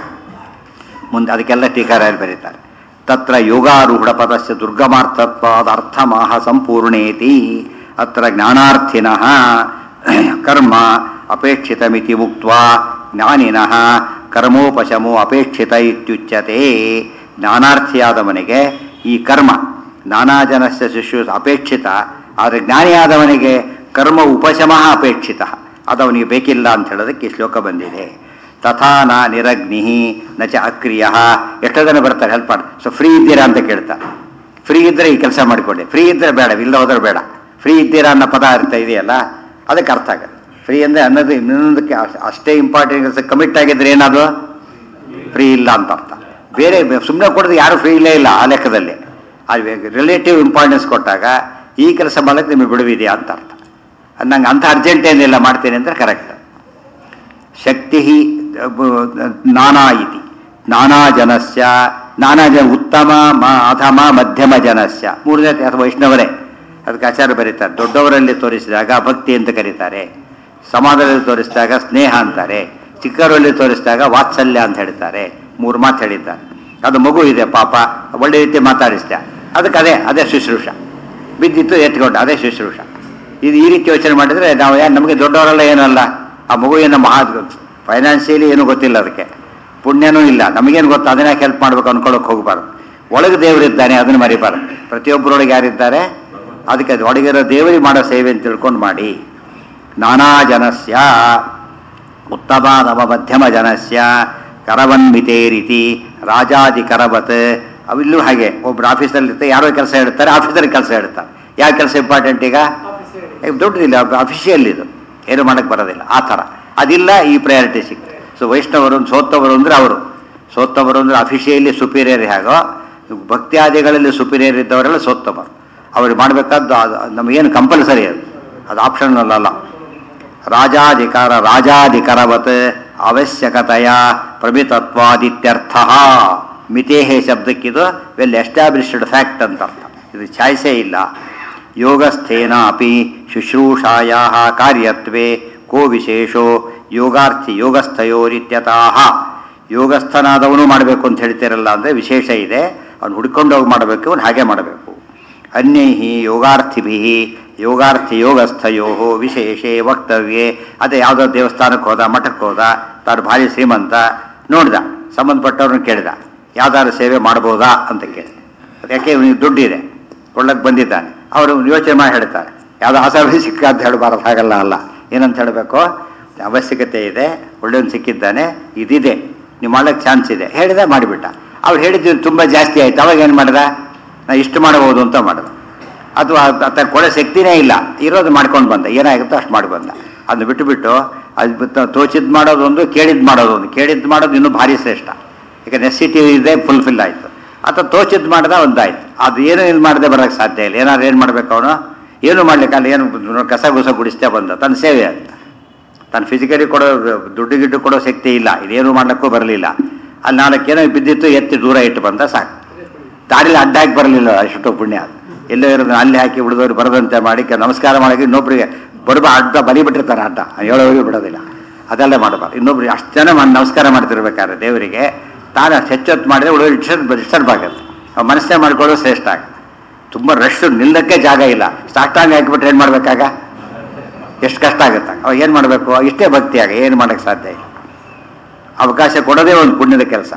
ಮುಂದೆ ಅದಕ್ಕೆಲ್ಲ ಟೀಕಾರಾಯರು ಬರೀತಾರೆ ತತ್ರ ಯೋಗಾರೂಢ ಪದಸ್ಯ ದುರ್ಗಮಾರ್ಥತ್ವಾದ ಅರ್ಥಮಾಹ ಸಂಪೂರ್ಣೇತಿ ಅತ್ರ ಜ್ಞಾನಾರ್ಥಿನಃ ಕರ್ಮ ಅಪೇಕ್ಷಿತಮಿತಿ ಮುಕ್ತ್ವಾ ಜ್ಞಾನಿನಃ ಕರ್ಮೋಪಶಮೋ ಅಪೇಕ್ಷಿತ ಇತ್ಯುಚ್ಯತೆ ಜ್ಞಾನಾರ್ಥಿಯಾದವನಿಗೆ ಈ ಕರ್ಮ ನಾನಾ ಜನಸ್ಯ ಶಿಶು ಅಪೇಕ್ಷಿತ ಆದರೆ ಜ್ಞಾನಿಯಾದವನಿಗೆ ಕರ್ಮ ಉಪಶಮ ಅಪೇಕ್ಷಿತ ಅದು ಅವನಿಗೆ ಬೇಕಿಲ್ಲ ಅಂತ ಹೇಳೋದಕ್ಕೆ ಈ ಶ್ಲೋಕ ಬಂದಿದೆ ತಥಾ ನ ನಿರಗ್ನಿ ನ ಚ ಅಕ್ರಿಯ ಎಷ್ಟೋ ಜನ ಬರ್ತಾರೆ ಹೆಲ್ಪ್ ಮಾಡಿ ಸೊ ಫ್ರೀ ಇದ್ದೀರಾ ಅಂತ ಕೇಳ್ತಾರೆ ಫ್ರೀ ಇದ್ದರೆ ಈ ಕೆಲಸ ಮಾಡಿಕೊಂಡೆ ಫ್ರೀ ಇದ್ದರೆ ಬೇಡ ಇಲ್ಲ ಹೋದ್ರೆ ಬೇಡ ಫ್ರೀ ಇದ್ದೀರಾ ಅನ್ನೋ ಪದ ಅರ್ಥ ಇದೆಯಲ್ಲ ಅದಕ್ಕೆ ಅರ್ಥ ಆಗುತ್ತೆ ಫ್ರೀ ಅಂದರೆ ಅನ್ನೋದು ಇನ್ನೊಂದಕ್ಕೆ ಅಷ್ಟ್- ಅಷ್ಟೇ ಇಂಪಾರ್ಟೆಂಟ್ ಕೆಲಸ ಕಮಿಟ್ ಆಗಿದ್ರೆ ಏನದು ಫ್ರೀ ಇಲ್ಲ ಅಂತ ಅರ್ಥ ಬೇರೆ ಸುಮ್ಮನೆ ಕೊಡೋದು ಯಾರು ಫ್ರೀ ಇಲ್ಲೇ ಇಲ್ಲ ಆ ಲೆಕ್ಕದಲ್ಲಿ ಅದು ರಿಲೇಟಿವ್ ಇಂಪಾರ್ಟೆನ್ಸ್ ಕೊಟ್ಟಾಗ ಈ ಕೆಲಸ ಮಾಡೋಕ್ಕೆ ನಿಮಗೆ ಬಿಡುವಿದೆಯಾ ಅಂತ ಅರ್ಥ ಅದ್ ನಂಗೆ ಅಂಥ ಅರ್ಜೆಂಟ್ ಏನಿಲ್ಲ ಮಾಡ್ತೀನಿ ಅಂದರೆ ಕರೆಕ್ಟ್ ಶಕ್ತಿ ನಾನಾ ಇತಿ ನಾನಾ ಜನಸ್ಯ ನಾನಾ ಜನ ಉತ್ತಮ ಮ- ಅಧಮ ಮಧ್ಯಮ ಜನಸ್ಯ ಮೂರನೇ ಅಥವಾ ವೈಷ್ಣವರೇ ಅದಕ್ಕೆ ಆಚಾರ್ಯ ಬರೀತಾರೆ ದೊಡ್ಡವರಲ್ಲಿ ತೋರಿಸಿದಾಗ ಭಕ್ತಿ ಅಂತ ಕರೀತಾರೆ ಸಮಾಜದಲ್ಲಿ ತೋರಿಸಿದಾಗ ಸ್ನೇಹ ಅಂತಾರೆ ಚಿಕ್ಕವರಲ್ಲಿ ತೋರಿಸಿದಾಗ ವಾತ್ಸಲ್ಯ ಅಂತ ಹೇಳ್ತಾರೆ ಮೂರು ಮಾತು ಹೇಳಿದ್ದಾರೆ ಅದು ಮಗು ಇದೆ ಪಾಪ ಒಳ್ಳೆ ರೀತಿ ಮಾತಾಡಿಸ್ದ ಅದಕ್ಕೆ ಅದೇ ಅದೇ ಶುಶ್ರೂಷ ಬಿದ್ದಿತ್ತು ಎತ್ಕೊಂಡ ಅದೇ ಶುಶ್ರೂಷ ಇದು ಈ ರೀತಿ ಯೋಚನೆ ಮಾಡಿದ್ರೆ ನಾವು ಏನು ನಮಗೆ ದೊಡ್ಡವರೆಲ್ಲ ಏನಲ್ಲ ಆ ಮಗು ಏನು ಮಹಾ ಫೈನಾನ್ಷಿಯಲಿ ಏನು ಗೊತ್ತಿಲ್ಲ ಅದಕ್ಕೆ ಪುಣ್ಯನೂ ಇಲ್ಲ ನಮಗೇನು ಗೊತ್ತು ಅದನ್ನ ಹೆಲ್ಪ್ ಮಾಡ್ಬೇಕು ಅನ್ಕೊಳ್ಳೋಕೆ ಹೋಗಬಾರ್ದು ಒಳಗೆ ದೇವರಿದ್ದಾನೆ ಅದನ್ನು ಮರಿಬಾರ್ದು ಪ್ರತಿಯೊಬ್ಬರೊಳಗೆ ಯಾರಿದ್ದಾರೆ ಅದಕ್ಕೆ ಅದು ಒಳಗಿರೋ ದೇವರಿಗೆ ಮಾಡೋ ಸೇವೆ ಅಂತ ತಿಳ್ಕೊಂಡು ಮಾಡಿ ನಾನಾ ಜನಸ್ಯ ಉತ್ತಮ ನವ ಮಧ್ಯಮ ಜನಸ್ಯ ಕರವನ್ಮಿತೇ ರೀತಿ ರಾಜಾದಿ ಕರವತ್ ಅವಿಲ್ಲೂ ಹಾಗೆ ಒಬ್ರು ಆಫೀಸಲ್ಲಿ ಇರ್ತಾರೆ ಯಾರೋ ಕೆಲಸ ಹೇಳ್ತಾರೆ ಆಫೀಸಲ್ಲಿ ಕೆಲಸ ಹೇಳ್ತಾರೆ ಯಾವ ಕೆಲಸ ಇಂಪಾರ್ಟೆಂಟ್ ಈಗ ಈಗ ದೊಡ್ಡದಿಲ್ಲ ಅಫಿಷಿಯಲ್ ಇದು ಏನು ಮಾಡಕ್ಕೆ ಬರೋದಿಲ್ಲ ಆ ಥರ ಅದಿಲ್ಲ ಈ ಪ್ರಯಾರಿಟಿ ಸಿಗ್ತದೆ ಸೊ ವೈಷ್ಣವರು ಸೋತ್ತವರು ಅಂದರೆ ಅವರು ಸೋತ್ತವರು ಅಂದರೆ ಅಫಿಷಿಯಲಿ ಸುಪೀರಿಯರ್ ಹೇಗೋ ಭಕ್ತ್ಯಾದಿಗಳಲ್ಲಿ ಸುಪೀರಿಯರ್ ಇದ್ದವರೆಲ್ಲ ಸೋತ್ತವರು ಅವ್ರಿಗೆ ಮಾಡಬೇಕಾದ್ದು ಅದು ನಮಗೇನು ಕಂಪಲ್ಸರಿ ಅದು ಅದು ಆಪ್ಷನಲ್ ಅಲ್ಲ ರಾಜಾಧಿಕಾರ ರಾಜಾಧಿಕಾರವತ್ ಅವಶ್ಯಕತೆಯ ಪ್ರಮಿತತ್ವಾದಿತ್ಯರ್ಥ ಮಿತೇಹೆ ಶಬ್ದಕ್ಕಿದು ವೆಲ್ ಎಸ್ಟಾಬ್ಲಿಷ್ಡ್ ಫ್ಯಾಕ್ಟ್ ಅಂತ ಅರ್ಥ ಇದು ಛಾಯ್ಸೇ ಇಲ್ಲ ಯೋಗಸ್ಥೇನ ಅಪಿ ಶುಶ್ರೂಷಾಯ ಕಾರ್ಯತ್ವೇ ಕೋ ವಿಶೇಷೋ ಯೋಗಾರ್ಥಿ ಯೋಗಸ್ಥಯೋರಿತ್ಯತಃ ಯೋಗಸ್ಥನಾದವನು ಮಾಡಬೇಕು ಅಂತ ಹೇಳ್ತಿರಲ್ಲ ಅಂದರೆ ವಿಶೇಷ ಇದೆ ಅವ್ನು ಹುಡ್ಕೊಂಡು ಹೋಗಿ ಮಾಡಬೇಕು ಅವ್ನು ಹಾಗೆ ಮಾಡಬೇಕು ಅನ್ಯೈ ಯೋಗಾರ್ಥಿಭಿ ಯೋಗಾರ್ಥಿ ಯೋಗಸ್ಥಯೋ ವಿಶೇಷೇ ವಕ್ತವ್ಯೇ ಅದೇ ಯಾವುದೋ ದೇವಸ್ಥಾನಕ್ಕೆ ಹೋದ ಮಠಕ್ಕೆ ಹೋದ ತಾನು ಭಾರಿ ಶ್ರೀಮಂತ ನೋಡ್ದ ಸಂಬಂಧಪಟ್ಟವ್ರನ್ನ ಕೇಳಿದ ಯಾವ್ದಾದ್ರು ಸೇವೆ ಮಾಡ್ಬೋದಾ ಅಂತ ಕೇಳಿದ ಯಾಕೆ ಇವನಿಗೆ ದುಡ್ಡಿದೆ ಕೊಳ್ಳಕ್ಕೆ ಬಂದಿದ್ದಾನೆ ಅವರು ಯೋಚನೆ ಮಾಡಿ ಹೇಳ್ತಾರೆ ಯಾವುದೋ ಆಸೆ ಸಿಕ್ಕ ಅಂತ ಹೇಳಬಾರದು ಹಾಗಲ್ಲ ಅಲ್ಲ ಏನಂತ ಹೇಳಬೇಕು ಅವಶ್ಯಕತೆ ಇದೆ ಒಳ್ಳೆಯವ್ನು ಸಿಕ್ಕಿದ್ದಾನೆ ಇದಿದೆ ನೀವು ಮಾಡಕ್ಕೆ ಚಾನ್ಸ್ ಇದೆ ಹೇಳಿದ ಮಾಡಿಬಿಟ್ಟ ಅವ್ರು ಹೇಳಿದ್ದು ತುಂಬ ಜಾಸ್ತಿ ಆಯ್ತು ಅವಾಗ ಏನು ಮಾಡ್ದ ನಾ ಇಷ್ಟು ಮಾಡಬಹುದು ಅಂತ ಮಾಡಿದ ಅಥವಾ ಆತ ಕೊಡೋ ಶಕ್ತಿನೇ ಇಲ್ಲ ಇರೋದು ಮಾಡ್ಕೊಂಡು ಬಂದ ಏನಾಗುತ್ತೋ ಅಷ್ಟು ಮಾಡಿ ಬಂದ ಅದನ್ನ ಬಿಟ್ಟು ಬಿಟ್ಟು ಅದು ಬಿಟ್ಟು ತೋಚಿದ್ ಮಾಡೋದೊಂದು ಕೇಳಿದ್ ಮಾಡೋದೊಂದು ಕೇಳಿದ್ ಮಾಡೋದು ಇನ್ನೂ ಭಾರಿ ಶ್ರೇಷ್ಠ ಈಗ ನೆಸಿಟಿ ಇದೆ ಫುಲ್ಫಿಲ್ ಆಯಿತು ಅಥವಾ ತೋಚಿದ್ ಮಾಡ್ದ ಒಂದಾಯ್ತು ಅದು ಏನು ಇದು ಮಾಡದೆ ಬರೋಕ್ಕೆ ಸಾಧ್ಯ ಇಲ್ಲ ಏನಾದ್ರು ಏನು ಮಾಡ್ಬೇಕು ಅವನು ಏನು ಮಾಡ್ಲಿಕ್ಕಲ್ಲ ಏನು ಕಸ ಗುಸ ಗುಡಿಸ್ತೇ ಬಂದ ತನ್ನ ಸೇವೆ ಅಂತ ತನ್ನ ಫಿಸಿಕಲಿ ಕೊಡೋ ದುಡ್ಡು ಗಿಡ್ಡು ಕೊಡೋ ಶಕ್ತಿ ಇಲ್ಲ ಇದೇನು ಮಾಡ್ಲಿಕ್ಕೂ ಬರಲಿಲ್ಲ ಅಲ್ಲಿ ನಾಲ್ಕೇನೋ ಬಿದ್ದಿತ್ತು ಎತ್ತಿ ದೂರ ಇಟ್ಟು ಬಂದ ಸಾಕು ದಾರಿಲಿ ಅಡ್ಡ ಹಾಕಿ ಬರಲಿಲ್ಲ ಅಷ್ಟು ಪುಣ್ಯ ಎಲ್ಲೋ ಇರೋದು ಅಲ್ಲಿ ಹಾಕಿ ಉಳಿದವ್ರು ಬರದಂತೆ ಮಾಡಿ ಕೆ- ನಮಸ್ಕಾರ ಮಾಡೋಕೆ ಇನ್ನೊಬ್ರಿಗೆ ಬಡಬ ಅಡ್ಡ ಬಲಿ ಬಿಟ್ಟಿರ್ತಾರೆ ಅಡ್ಡ ಹೇಳೋರಿಗೆ ಬಿಡೋದಿಲ್ಲ ಅದೆಲ್ಲ ಮಾಡಬಾರ್ದು ಇನ್ನೊಬ್ರಿಗೆ ಅಷ್ಟು ಜನ ಮಾಡಿ ನಮಸ್ಕಾರ ಮಾಡ್ತಿರ್ಬೇಕಾದ್ರೆ ದೇವರಿಗೆ ತಾನು ಅಷ್ಟು ಹೆಚ್ಚೊತ್ತು ಮಾಡಿದ್ರೆ ಉಳಿದ ಡಿಸ್ಟರ್ಬ್ ಡಿಸ್ಟರ್ಬ್ ಆಗುತ್ತೆ ಅವ್ ಮನಸ್ಸೇ ಮಾಡ್ಕೊಳ್ಳೋದು ಶ್ರೇಷ್ಠ ಆಗ ತುಂಬ ರಶ್ ನಿಲ್ಲಕ್ಕೆ ಜಾಗ ಇಲ್ಲ ಸಾಷ್ಟಾಂಗ ಹಾಕಿಬಿಟ್ರೆ ಏನು ಮಾಡ್ಬೇಕಾಗ ಎಷ್ಟು ಕಷ್ಟ ಆಗುತ್ತೆ ಅವ ಏನು ಮಾಡಬೇಕು ಇಷ್ಟೇ ಭಕ್ತಿ ಆಗ ಏನು ಮಾಡೋಕ್ಕೆ ಸಾಧ್ಯ ಇಲ್ಲ ಅವಕಾಶ ಕೊಡೋದೇ ಒಂದು ಪುಣ್ಯದ ಕೆಲಸ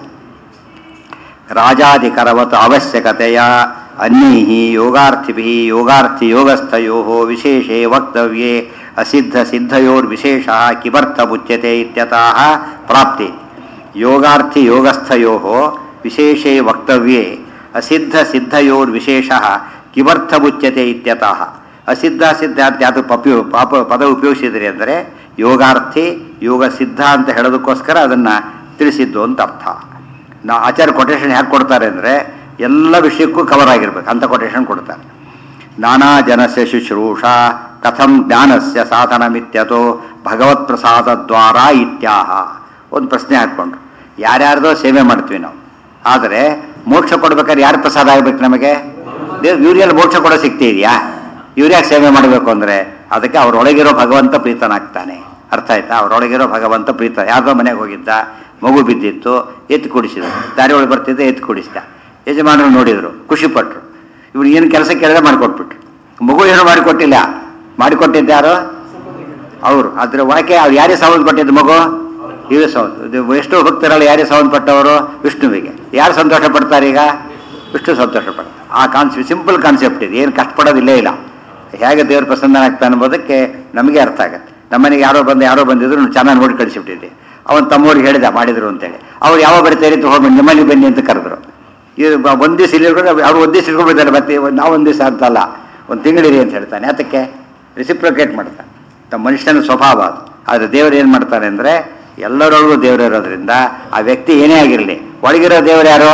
ರಾಜಾಧಿಕರವತ್ ಅವಶ್ಯಕತೆಯ ಅನ್ಯೈ ಯೋಗಾರ್ಥಿಭಿ ಯೋಗಾರ್ಥಿ ಯೋಗಸ್ಥಯೋ ವಿಶೇಷೇ ವಕ್ತವ್ಯೇ ಅಸಿದ್ಧ ಸಿದ್ಧಯೋರ್ವಿಶೇಷ ಕಿಮರ್ಥ ಮುಚ್ಯತೆ ಇತ್ಯತಃ ಪ್ರಾಪ್ತಿ ಯೋಗಾರ್ಥಿ ಯೋಗಸ್ಥಯೋ ವಿಶೇಷೇ ವಕ್ತವ್ಯೇ ಅಸಿದ್ಧ ಸಿದ್ಧಯೋರ್ವಿಶೇಷ ಕಿಮರ್ಥ ಮುಚ್ಯತೆ ಇತ್ಯತಃ ಅಸಿದ್ಧ ಸಿದ್ಧ ಅಂತ ಯಾವುದು ಪಪ್ಯು ಪಾಪ ಪದ ಉಪಯೋಗಿಸಿದ್ರಿ ಅಂದರೆ ಯೋಗಾರ್ಥಿ ಯೋಗ ಸಿದ್ಧ ಅಂತ ಹೇಳೋದಕ್ಕೋಸ್ಕರ ಅದನ್ನು ತಿಳಿಸಿದ್ದು ಅಂತ ಅರ್ಥ ನಾ ಆಚಾರ್ಯ ಕೊಟೇಶನ್ ಯಾಕೆ ಕೊಡ್ತಾರೆ ಅಂದರೆ ಎಲ್ಲ ವಿಷಯಕ್ಕೂ ಕವರ್ ಆಗಿರ್ಬೇಕು ಅಂತ ಕೊಟೇಶನ್ ಕೊಡ್ತಾರೆ ನಾನಾ ಜನಸ್ಯ ಶುಶ್ರೂಷ ಕಥಂ ಜ್ಞಾನಸ್ಯ ಸಾಧನಮಿತ್ಯತೋ ಭಗವತ್ ಪ್ರಸಾದ ದ್ವಾರ ಇತ್ಯಾಹ ಒಂದು ಪ್ರಶ್ನೆ ಹಾಕ್ಕೊಂಡ್ರು ಯಾರ್ಯಾರ್ದೋ ಸೇವೆ ಮಾಡ್ತೀವಿ ನಾವು ಆದರೆ ಮೋಕ್ಷ ಕೊಡ್ಬೇಕಾದ್ರೆ ಯಾರು ಪ್ರಸಾದ ಆಗ್ಬೇಕು ನಮಗೆ ದೇವ್ ಇವ್ರಿಗೆಲ್ಲ ಮೋಕ್ಷ ಕೊಡೋ ಶಕ್ತಿ ಇದೆಯಾ ಇವ್ರ್ಯಾಕೆ ಸೇವೆ ಮಾಡಬೇಕು ಅಂದರೆ ಅದಕ್ಕೆ ಅವರೊಳಗಿರೋ ಭಗವಂತ ಪ್ರೀತನಾಗ್ತಾನೆ ಅರ್ಥ ಆಯ್ತಾ ಅವರೊಳಗಿರೋ ಭಗವಂತ ಪ್ರೀತ ಯಾರ್ದೋ ಮನೆಗೆ ಹೋಗಿದ್ದ ಮಗು ಬಿದ್ದಿತ್ತು ಎತ್ತು ಕುಡಿಸಿದ ದಾರಿ ಒಳಗೆ ಬರ್ತಿದ್ದ ಎತ್ತು ಕುಡಿಸಿದ ಯಜಮಾನರು ನೋಡಿದ್ರು ಖುಷಿಪಟ್ರು ಇವ್ರು ಏನು ಕೆಲಸ ಕೇಳಿದ್ರೆ ಮಾಡಿಕೊಟ್ಬಿಟ್ರು ಮಗು ಏನು ಮಾಡಿಕೊಟ್ಟಿಲ್ಲ ಮಾಡಿಕೊಟ್ಟಿದ್ದು ಯಾರು ಅವರು ಅದ್ರ ಒಳಗೆ ಅವ್ರು ಯಾರಿಗೆ ಸಂಬಂಧಪಟ್ಟಿದ್ದು ಮಗು ಇವೇ ಸಂಬಂಧ ಎಷ್ಟು ಭಕ್ತರಲ್ಲ ಯಾರಿಗೆ ಸಂಬಂಧಪಟ್ಟವರು ವಿಷ್ಣುವಿಗೆ ಯಾರು ಸಂತೋಷ ಪಡ್ತಾರೆ ಈಗ ವಿಷ್ಣು ಸಂತೋಷ ಪಡ್ತಾರೆ ಆ ಕಾನ್ಸೆಪ್ಟ್ ಸಿಂಪಲ್ ಕಾನ್ಸೆಪ್ಟ್ ಇದೆ ಏನು ಕಷ್ಟಪಡೋದಿಲ್ಲೇ ಇಲ್ಲ ಹೇಗೆ ದೇವ್ರ ಪ್ರಸನ್ನನಾಗ್ತಾನೆ ಅನ್ನೋದಕ್ಕೆ ನಮಗೆ ಅರ್ಥ ಆಗುತ್ತೆ ನಮ್ಮನೆಗೆ ಯಾರೋ ಬಂದು ಯಾರೋ ಬಂದಿದ್ರು ಚೆನ್ನಾಗಿ ನೋಡಿ ಕಳಿಸಿಬಿಟ್ಟಿದ್ದೆ ಅವನ್ ತಮ್ಮವ್ರಿಗೆ ಹೇಳಿದ ಮಾಡಿದ್ರು ಅಂತೇಳಿ ಅವ್ರು ಯಾವ ಬರ್ತಾರೆ ಅಂತ ಹೋಗಿ ನಿಮ್ಮಲ್ಲಿ ಬನ್ನಿ ಅಂತ ಕರೆದ್ರು ಇದು ಬ- ಒಂದ್ ದಿವಸ ಇಲ್ಲಿ ಇರ್ಕೊಂಡು ಅವ್ರು ಒಂದ್ ದಿವಸ ಇಟ್ಕೊಂಡು ಬಿಡ್ತಾರೆ ಮತ್ತೆ ಒಂದ್- ನಾವು ಒಂದ್ ದಿವಸ ಅಂತಲ್ಲ ಒಂದು ತಿಂಗಳಿರಿ ಅಂತ ಹೇಳ್ತಾನೆ ಅದಕ್ಕೆ ರಿಸಿಪ್ರೊಕೇಟ್ ಮಾಡ್ತಾನೆ ತಮ್ಮ ಮನುಷ್ಯನ ಸ್ವಭಾವ ಅದು ಆದರೆ ದೇವರು ಏನು ಮಾಡ್ತಾನೆ ಅಂದರೆ ಎಲ್ಲರೊಳಗೂ ದೇವರು ಇರೋದ್ರಿಂದ ಆ ವ್ಯಕ್ತಿ ಏನೇ ಆಗಿರಲಿ ಒಳಗಿರೋ ದೇವರು ಯಾರು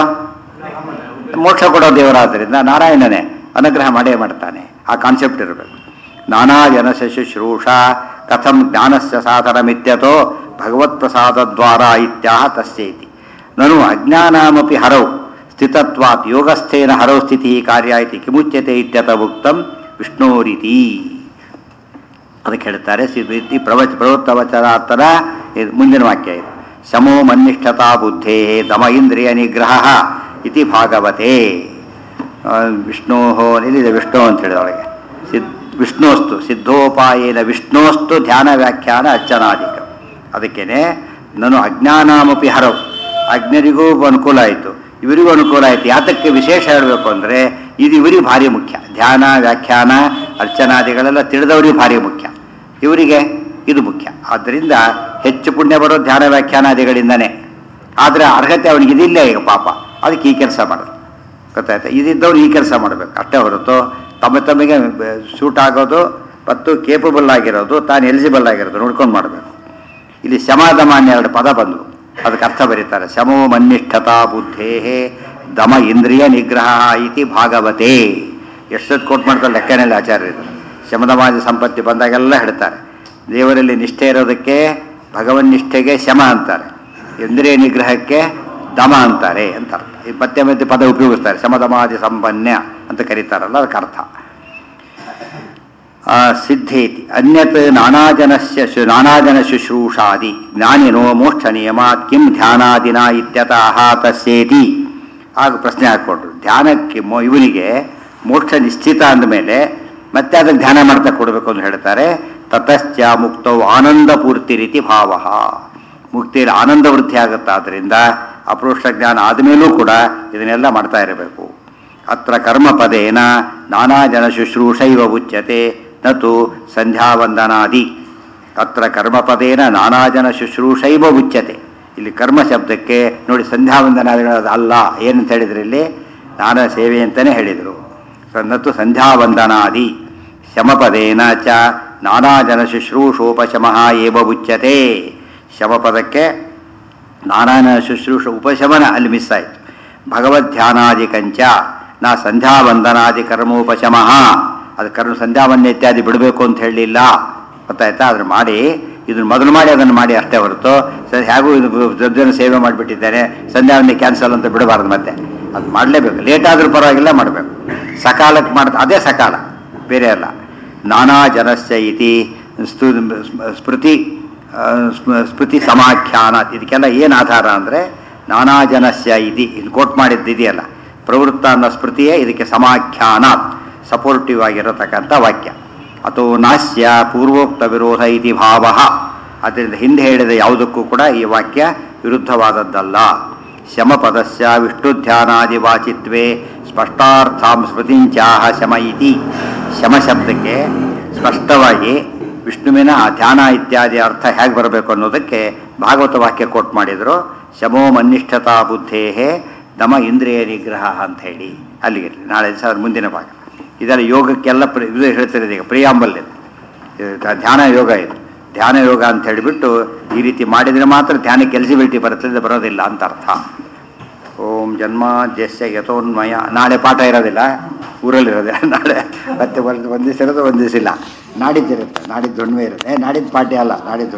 ಮೋಕ್ಷ ಕೊಡೋ ದೇವರಾದ್ರಿಂದ ನಾರಾಯಣನೇ ಅನುಗ್ರಹ ಮಾಡೇ ಮಾಡ್ತಾನೆ ಆ ಕಾನ್ಸೆಪ್ಟ್ ಇರಬೇಕು ನಾನಾ ಜನಸ ಶುಶ್ರೂಷ ಕಥಂ ಜ್ಞಾನಸ್ಯ ಸಾಧನಮಿತ್ಯತೋ ಭಗವತ್ ಪ್ರಸಾದ ದ್ವಾರ ಇತ್ಯಾಹ ತಸ್ಯೈತಿ ನನು ಅಜ್ಞಾನಾಮಪಿ ಹರೌ ಸ್ಥಿತತ್ವಾತ್ ಯೋಗಸ್ಥೇನ ಹರೌ ಸ್ಥಿತಿ ಕಾರ್ಯ ಇತಿ ಕಿಮುಚ್ಯತೆ ಇತ್ಯತ ಉಕ್ತಂ ವಿಷ್ಣೋರಿತಿ ಅದಕ್ಕೆ ಹೇಳ್ತಾರೆ ರೀತಿ ಪ್ರವಚ ಪ್ರವೃತ್ತವಚನಾರ್ಥನ ಇದು ಮುಂದಿನ ವಾಕ್ಯ ಇದು ಶಮೋ ಮನ್ನಿಷ್ಠತಾ ಬುದ್ಧೇ ದಮ ಇಂದ್ರಿಯ ನಿಗ್ರಹ ಇತಿ ಭಾಗವತೆ ಆ, ವಿಷ್ಣೋ ಎಲ್ಲಿದೆ ವಿಷ್ಣು ಅಂತ ಹೇಳಿದ ಒಳಗೆ ಸಿದ್ ವಿಷ್ಣೋಸ್ತು ಸಿದ್ಧೋಪಾಯೇನ ವಿಷ್ಣೋಸ್ತು ಧ್ಯಾನ ವ್ಯಾಖ್ಯಾನ ಅರ್ಚನಾಧಿಕ ಅದಕ್ಕೇನೆ ನಾನು ಅಜ್ಞಾನಾಮಪಿ ಹರವು ಅಜ್ಞರಿಗೂ ಅನುಕೂಲ ಆಯಿತು ಇವರಿಗೂ ಅನುಕೂಲ ಆಯ್ತು ಯಾತಕ್ಕೆ ವಿಶೇಷ ಹೇಳಬೇಕು ಅಂದರೆ ಇದು ಇವರಿಗೆ ಭಾರಿ ಮುಖ್ಯ ಧ್ಯಾನ ವ್ಯಾಖ್ಯಾನ ಅರ್ಚನಾದಿಗಳೆಲ್ಲ ತಿಳಿದವರಿಗೆ ಭಾರಿ ಮುಖ್ಯ ಇವರಿಗೆ ಇದು ಮುಖ್ಯ ಆದ್ದರಿಂದ ಹೆಚ್ಚು ಪುಣ್ಯ ಬರೋ ಧ್ಯಾನ ವ್ಯಾಖ್ಯಾನಾದಿಗಳಿಂದನೇ ಆದರೆ ಅರ್ಹತೆ ಅವನಿಗೆ ಇದಿಲ್ಲ ಈಗ ಪಾಪ ಅದಕ್ಕೆ ಈ ಕೆಲಸ ಮಾಡೋದು ಗೊತ್ತಾಯ್ತಾ ಇದಿದ್ದವ್ರು ಈ ಕೆಲಸ ಮಾಡಬೇಕು ಅಷ್ಟೇ ಹೊರತು ತಮ್ಮ ತಮಗೆ ಸೂಟ್ ಆಗೋದು ಮತ್ತು ಕೇಪಬಲ್ ಆಗಿರೋದು ತಾನು ಎಲಿಜಿಬಲ್ ಆಗಿರೋದು ನೋಡ್ಕೊಂಡು ಮಾಡಬೇಕು ಇಲ್ಲಿ ಶಮಾದಮ ಅನ್ನೋ ಎರಡು ಪದ ಬಂದವು ಅದಕ್ಕೆ ಅರ್ಥ ಬರೀತಾರೆ ಶಮೋ ಮನ್ನಿಷ್ಠತಾ ಬುದ್ಧೇ ದಮ ಇಂದ್ರಿಯ ನಿಗ್ರಹ ಇತಿ ಭಾಗವತೆ ಎಷ್ಟೊತ್ತು ಕೋಟ್ ಮಾಡ್ತಾರೆ ಲೆಕ್ಕನಲ್ಲಿ ಆಚಾರ್ಯರು ಶಮದಮಾದಿ ಸಂಪತ್ತಿ ಬಂದಾಗೆಲ್ಲ ಹೇಳ್ತಾರೆ ದೇವರಲ್ಲಿ ನಿಷ್ಠೆ ಇರೋದಕ್ಕೆ ಭಗವನ್ ನಿಷ್ಠೆಗೆ ಶಮ ಅಂತಾರೆ ಇಂದ್ರಿಯ ನಿಗ್ರಹಕ್ಕೆ ದಮ ಅಂತಾರೆ ಅಂತ ಅರ್ಥ ಈ ಮತ್ತೆ ಮತ್ತೆ ಪದ ಉಪಯೋಗಿಸ್ತಾರೆ ಶಮದಮಾದಿ ಸಂಪನ್ಯ ಅಂತ ಕರೀತಾರಲ್ಲ ಅದಕ್ಕೆ ಅರ್ಥ ಆ, ಸಿದ್ಧೇತಿ ಅನ್ಯತ್ ನಾನಾಜನಸ್ಯ ಶು ನಾನಾಜನ ಶುಶ್ರೂಷಾದಿ ಜ್ಞಾನಿನೋ ಮೋಕ್ಷ ನಿಯಮಾತ್ ಕಿಂ ಧ್ಯಾನಾದಿನ ಇತ್ಯತಃ ತಸ್ಯೇತಿ ಆಗ ಪ್ರಶ್ನೆ ಹಾಕ್ಕೊಂಡ್ರು ಧ್ಯಾನಕ್ಕೆ ಮೋ ಇವನಿಗೆ ಮೋಕ್ಷ ನಿಶ್ಚಿತ ಅಂದಮೇಲೆ ಮತ್ತೆ ಅದಕ್ಕೆ ಧ್ಯಾನ ಮಾಡ್ತಾ ಕೊಡಬೇಕು ಅಂತ ಹೇಳ್ತಾರೆ ತತಶ್ಚ ಮುಕ್ತವು ಆನಂದ ಪೂರ್ತಿ ರೀತಿ ಭಾವ ಮುಕ್ತಿಯಲ್ಲಿ ಆನಂದ ವೃದ್ಧಿ ಆಗುತ್ತೆ ಆದ್ದರಿಂದ ಅಪರೋಕ್ಷ ಜ್ಞಾನ ಆದಮೇಲೂ ಕೂಡ ಇದನ್ನೆಲ್ಲ ಮಾಡ್ತಾ ಇರಬೇಕು ಅತ್ರ ಕರ್ಮಪದೇನ ನಾನಾ ಜನ ಶುಶ್ರೂಷೈವ ಉಚ್ಯತೆ ನತು ಸಂಧ್ಯಾವಂದನಾದಿ ಅತ್ರ ಕರ್ಮಪದೇನ ನಾನಾ ಜನ ಶುಶ್ರೂಷೈವ ಉಚ್ಯತೆ ಇಲ್ಲಿ ಕರ್ಮ ಶಬ್ದಕ್ಕೆ ನೋಡಿ ಸಂಧ್ಯಾವಂದನಾದಿಗಳು ಅಲ್ಲ ಏನಂತ ಹೇಳಿದ್ರು ಇಲ್ಲಿ ನಾನಾ ಸೇವೆ ಅಂತಲೇ ಹೇಳಿದರು ನತು ಸಂಧ್ಯಾವಂದನಾದಿ ಶಮಪದೇನ ಚ ನಾನಾ ಜನ ಶುಶ್ರೂಷೋಪಶಮಃ ಏವ ಉಚ್ಯತೆ ಶಮಪದಕ್ಕೆ ನಾನಾನ ಶುಶ್ರೂಷ ಉಪಶಮನ ಅಲ್ಲಿ ಮಿಸ್ ಆಯಿತು ಭಗವದ್ಧ್ಯಾನಾದಿಕಂಚ ನಾ ಸಂಧ್ಯಾವಂದನಾದಿ ಕರ್ಮೋಪಶಮಃ ಅದು ಕರ್ಮ ಸಂಧ್ಯಾವಂದನ ಇತ್ಯಾದಿ ಬಿಡಬೇಕು ಅಂತ ಹೇಳಲಿಲ್ಲ ಗೊತ್ತಾಯ್ತಾ ಅದನ್ನು ಮಾಡಿ ಇದನ್ನು ಮೊದಲು ಮಾಡಿ ಅದನ್ನು ಮಾಡಿ ಅಷ್ಟೇ ಹೊರತು ಸರ್ ಹೇಗೂ ಇದು ಜನ ಸೇವೆ ಮಾಡಿಬಿಟ್ಟಿದ್ದಾರೆ ಸಂಧ್ಯಾವಂದನೆ ಕ್ಯಾನ್ಸಲ್ ಅಂತ ಬಿಡಬಾರ್ದು ಮತ್ತೆ ಅದು ಮಾಡಲೇಬೇಕು ಲೇಟ್ ಆದರೂ ಪರವಾಗಿಲ್ಲ ಮಾಡಬೇಕು ಸಕಾಲಕ್ಕೆ ಮಾಡ್ತಾ ಅದೇ ಸಕಾಲ ಬೇರೆ ಅಲ್ಲ ನಾನಾ ಜನಸ್ಯ ಇತಿ ಸ್ತು ಸ್ಮೃತಿ ಆ, ಸ್ಮ- ಸ್ಮೃತಿ ಸಮಾಖ್ಯಾನ ಇದಕ್ಕೆಲ್ಲ ಏನು ಆಧಾರ ಅಂದರೆ ನಾನಾ ಜನಸ್ಯ ಇತಿ ಇಲ್ಲಿ ಕೋಟ್ ಮಾಡಿದ್ದು ಇದೆಯಲ್ಲ ಪ್ರವೃತ್ತ ಅನ್ನೋ ಸ್ಮೃತಿಯೇ ಇದಕ್ಕೆ ಸಮಾಖ್ಯಾನ ಸಪೋರ್ಟಿವ್ ಆಗಿರತಕ್ಕಂಥ ವಾಕ್ಯ ಅಥೋ ನಾಸ್ಯ ಪೂರ್ವೋಕ್ತ ವಿರೋಧ ಇತಿ ಭಾವ ಅದರಿಂದ ಹಿಂದೆ ಹೇಳಿದ ಯಾವುದಕ್ಕೂ ಕೂಡ ಈ ವಾಕ್ಯ ವಿರುದ್ಧವಾದದ್ದಲ್ಲ ಶಮಪದಸ್ಯ ವಿಷ್ಣುಧ್ಯಾನಾದಿ ವಾಚಿತ್ವೇ ಸ್ಪಷ್ಟಾರ್ಥಾಂ ಸ್ಮೃತಿಂಚಾಹ ಶಮ ಇತಿ ಶಮ ಶಬ್ದಕ್ಕೆ ಸ್ಪಷ್ಟವಾಗಿ ವಿಷ್ಣುವಿನ ಆ ಧ್ಯಾನ ಇತ್ಯಾದಿ ಅರ್ಥ ಹೇಗೆ ಬರಬೇಕು ಅನ್ನೋದಕ್ಕೆ ಭಾಗವತ ವಾಕ್ಯ ಕೋಟ್ ಮಾಡಿದರು ಶಮೋ ಮನ್ನಿಷ್ಠತಾ ಬುದ್ಧೇಹೇ ದಮ ಇಂದ್ರಿಯ ನಿಗ್ರಹ ಅಂತ ಹೇಳಿ ಅಲ್ಲಿಗೆ ನಾಳೆ ದಿವಸ ಅದ್ರ ಮುಂದಿನ ಭಾಗ ಇದೆಲ್ಲ ಯೋಗಕ್ಕೆಲ್ಲ ಪ್ರಿ ಇದು ಹೇಳ್ತಿರೋದು ಈಗ ಪ್ರಿಯಾಂಬಲ್ ಇದು ಇದು ಧ್ಯಾನ ಯೋಗ ಇದು ಧ್ಯಾನ ಯೋಗ ಅಂತ ಹೇಳಿಬಿಟ್ಟು ಈ ರೀತಿ ಮಾಡಿದರೆ ಮಾತ್ರ ಧ್ಯಾನಕ್ಕೆ ಎಲಿಜಿಬಿಲಿಟಿ ಬರುತ್ತೆ ಇದು ಬರೋದಿಲ್ಲ ಅಂತ ಅರ್ಥ ಓಂ ಜನ್ಮಾದ್ಯಸ್ಯ ಯಥೋನ್ಮಯ ನಾಳೆ ಪಾಠ ಇರೋದಿಲ್ಲ ಊರಲ್ಲಿರೋದಿಲ್ಲ ನಾಳೆ ಮತ್ತೆ ಒಂದು ಒಂದು ದಿವಸ ಇರೋದು ಒಂದು ದಿವಸ ಇಲ್ಲ ನಾಡಿದ್ದಿರುತ್ತೆ ನಾಡಿದ್ದು ಹುಣ್ಣಿಮೆ ಇರುತ್ತೆ ಏ, ನಾಡಿದ್ದು ಪಾಠ ಅಲ್ಲ ನಾಡಿದ್ದು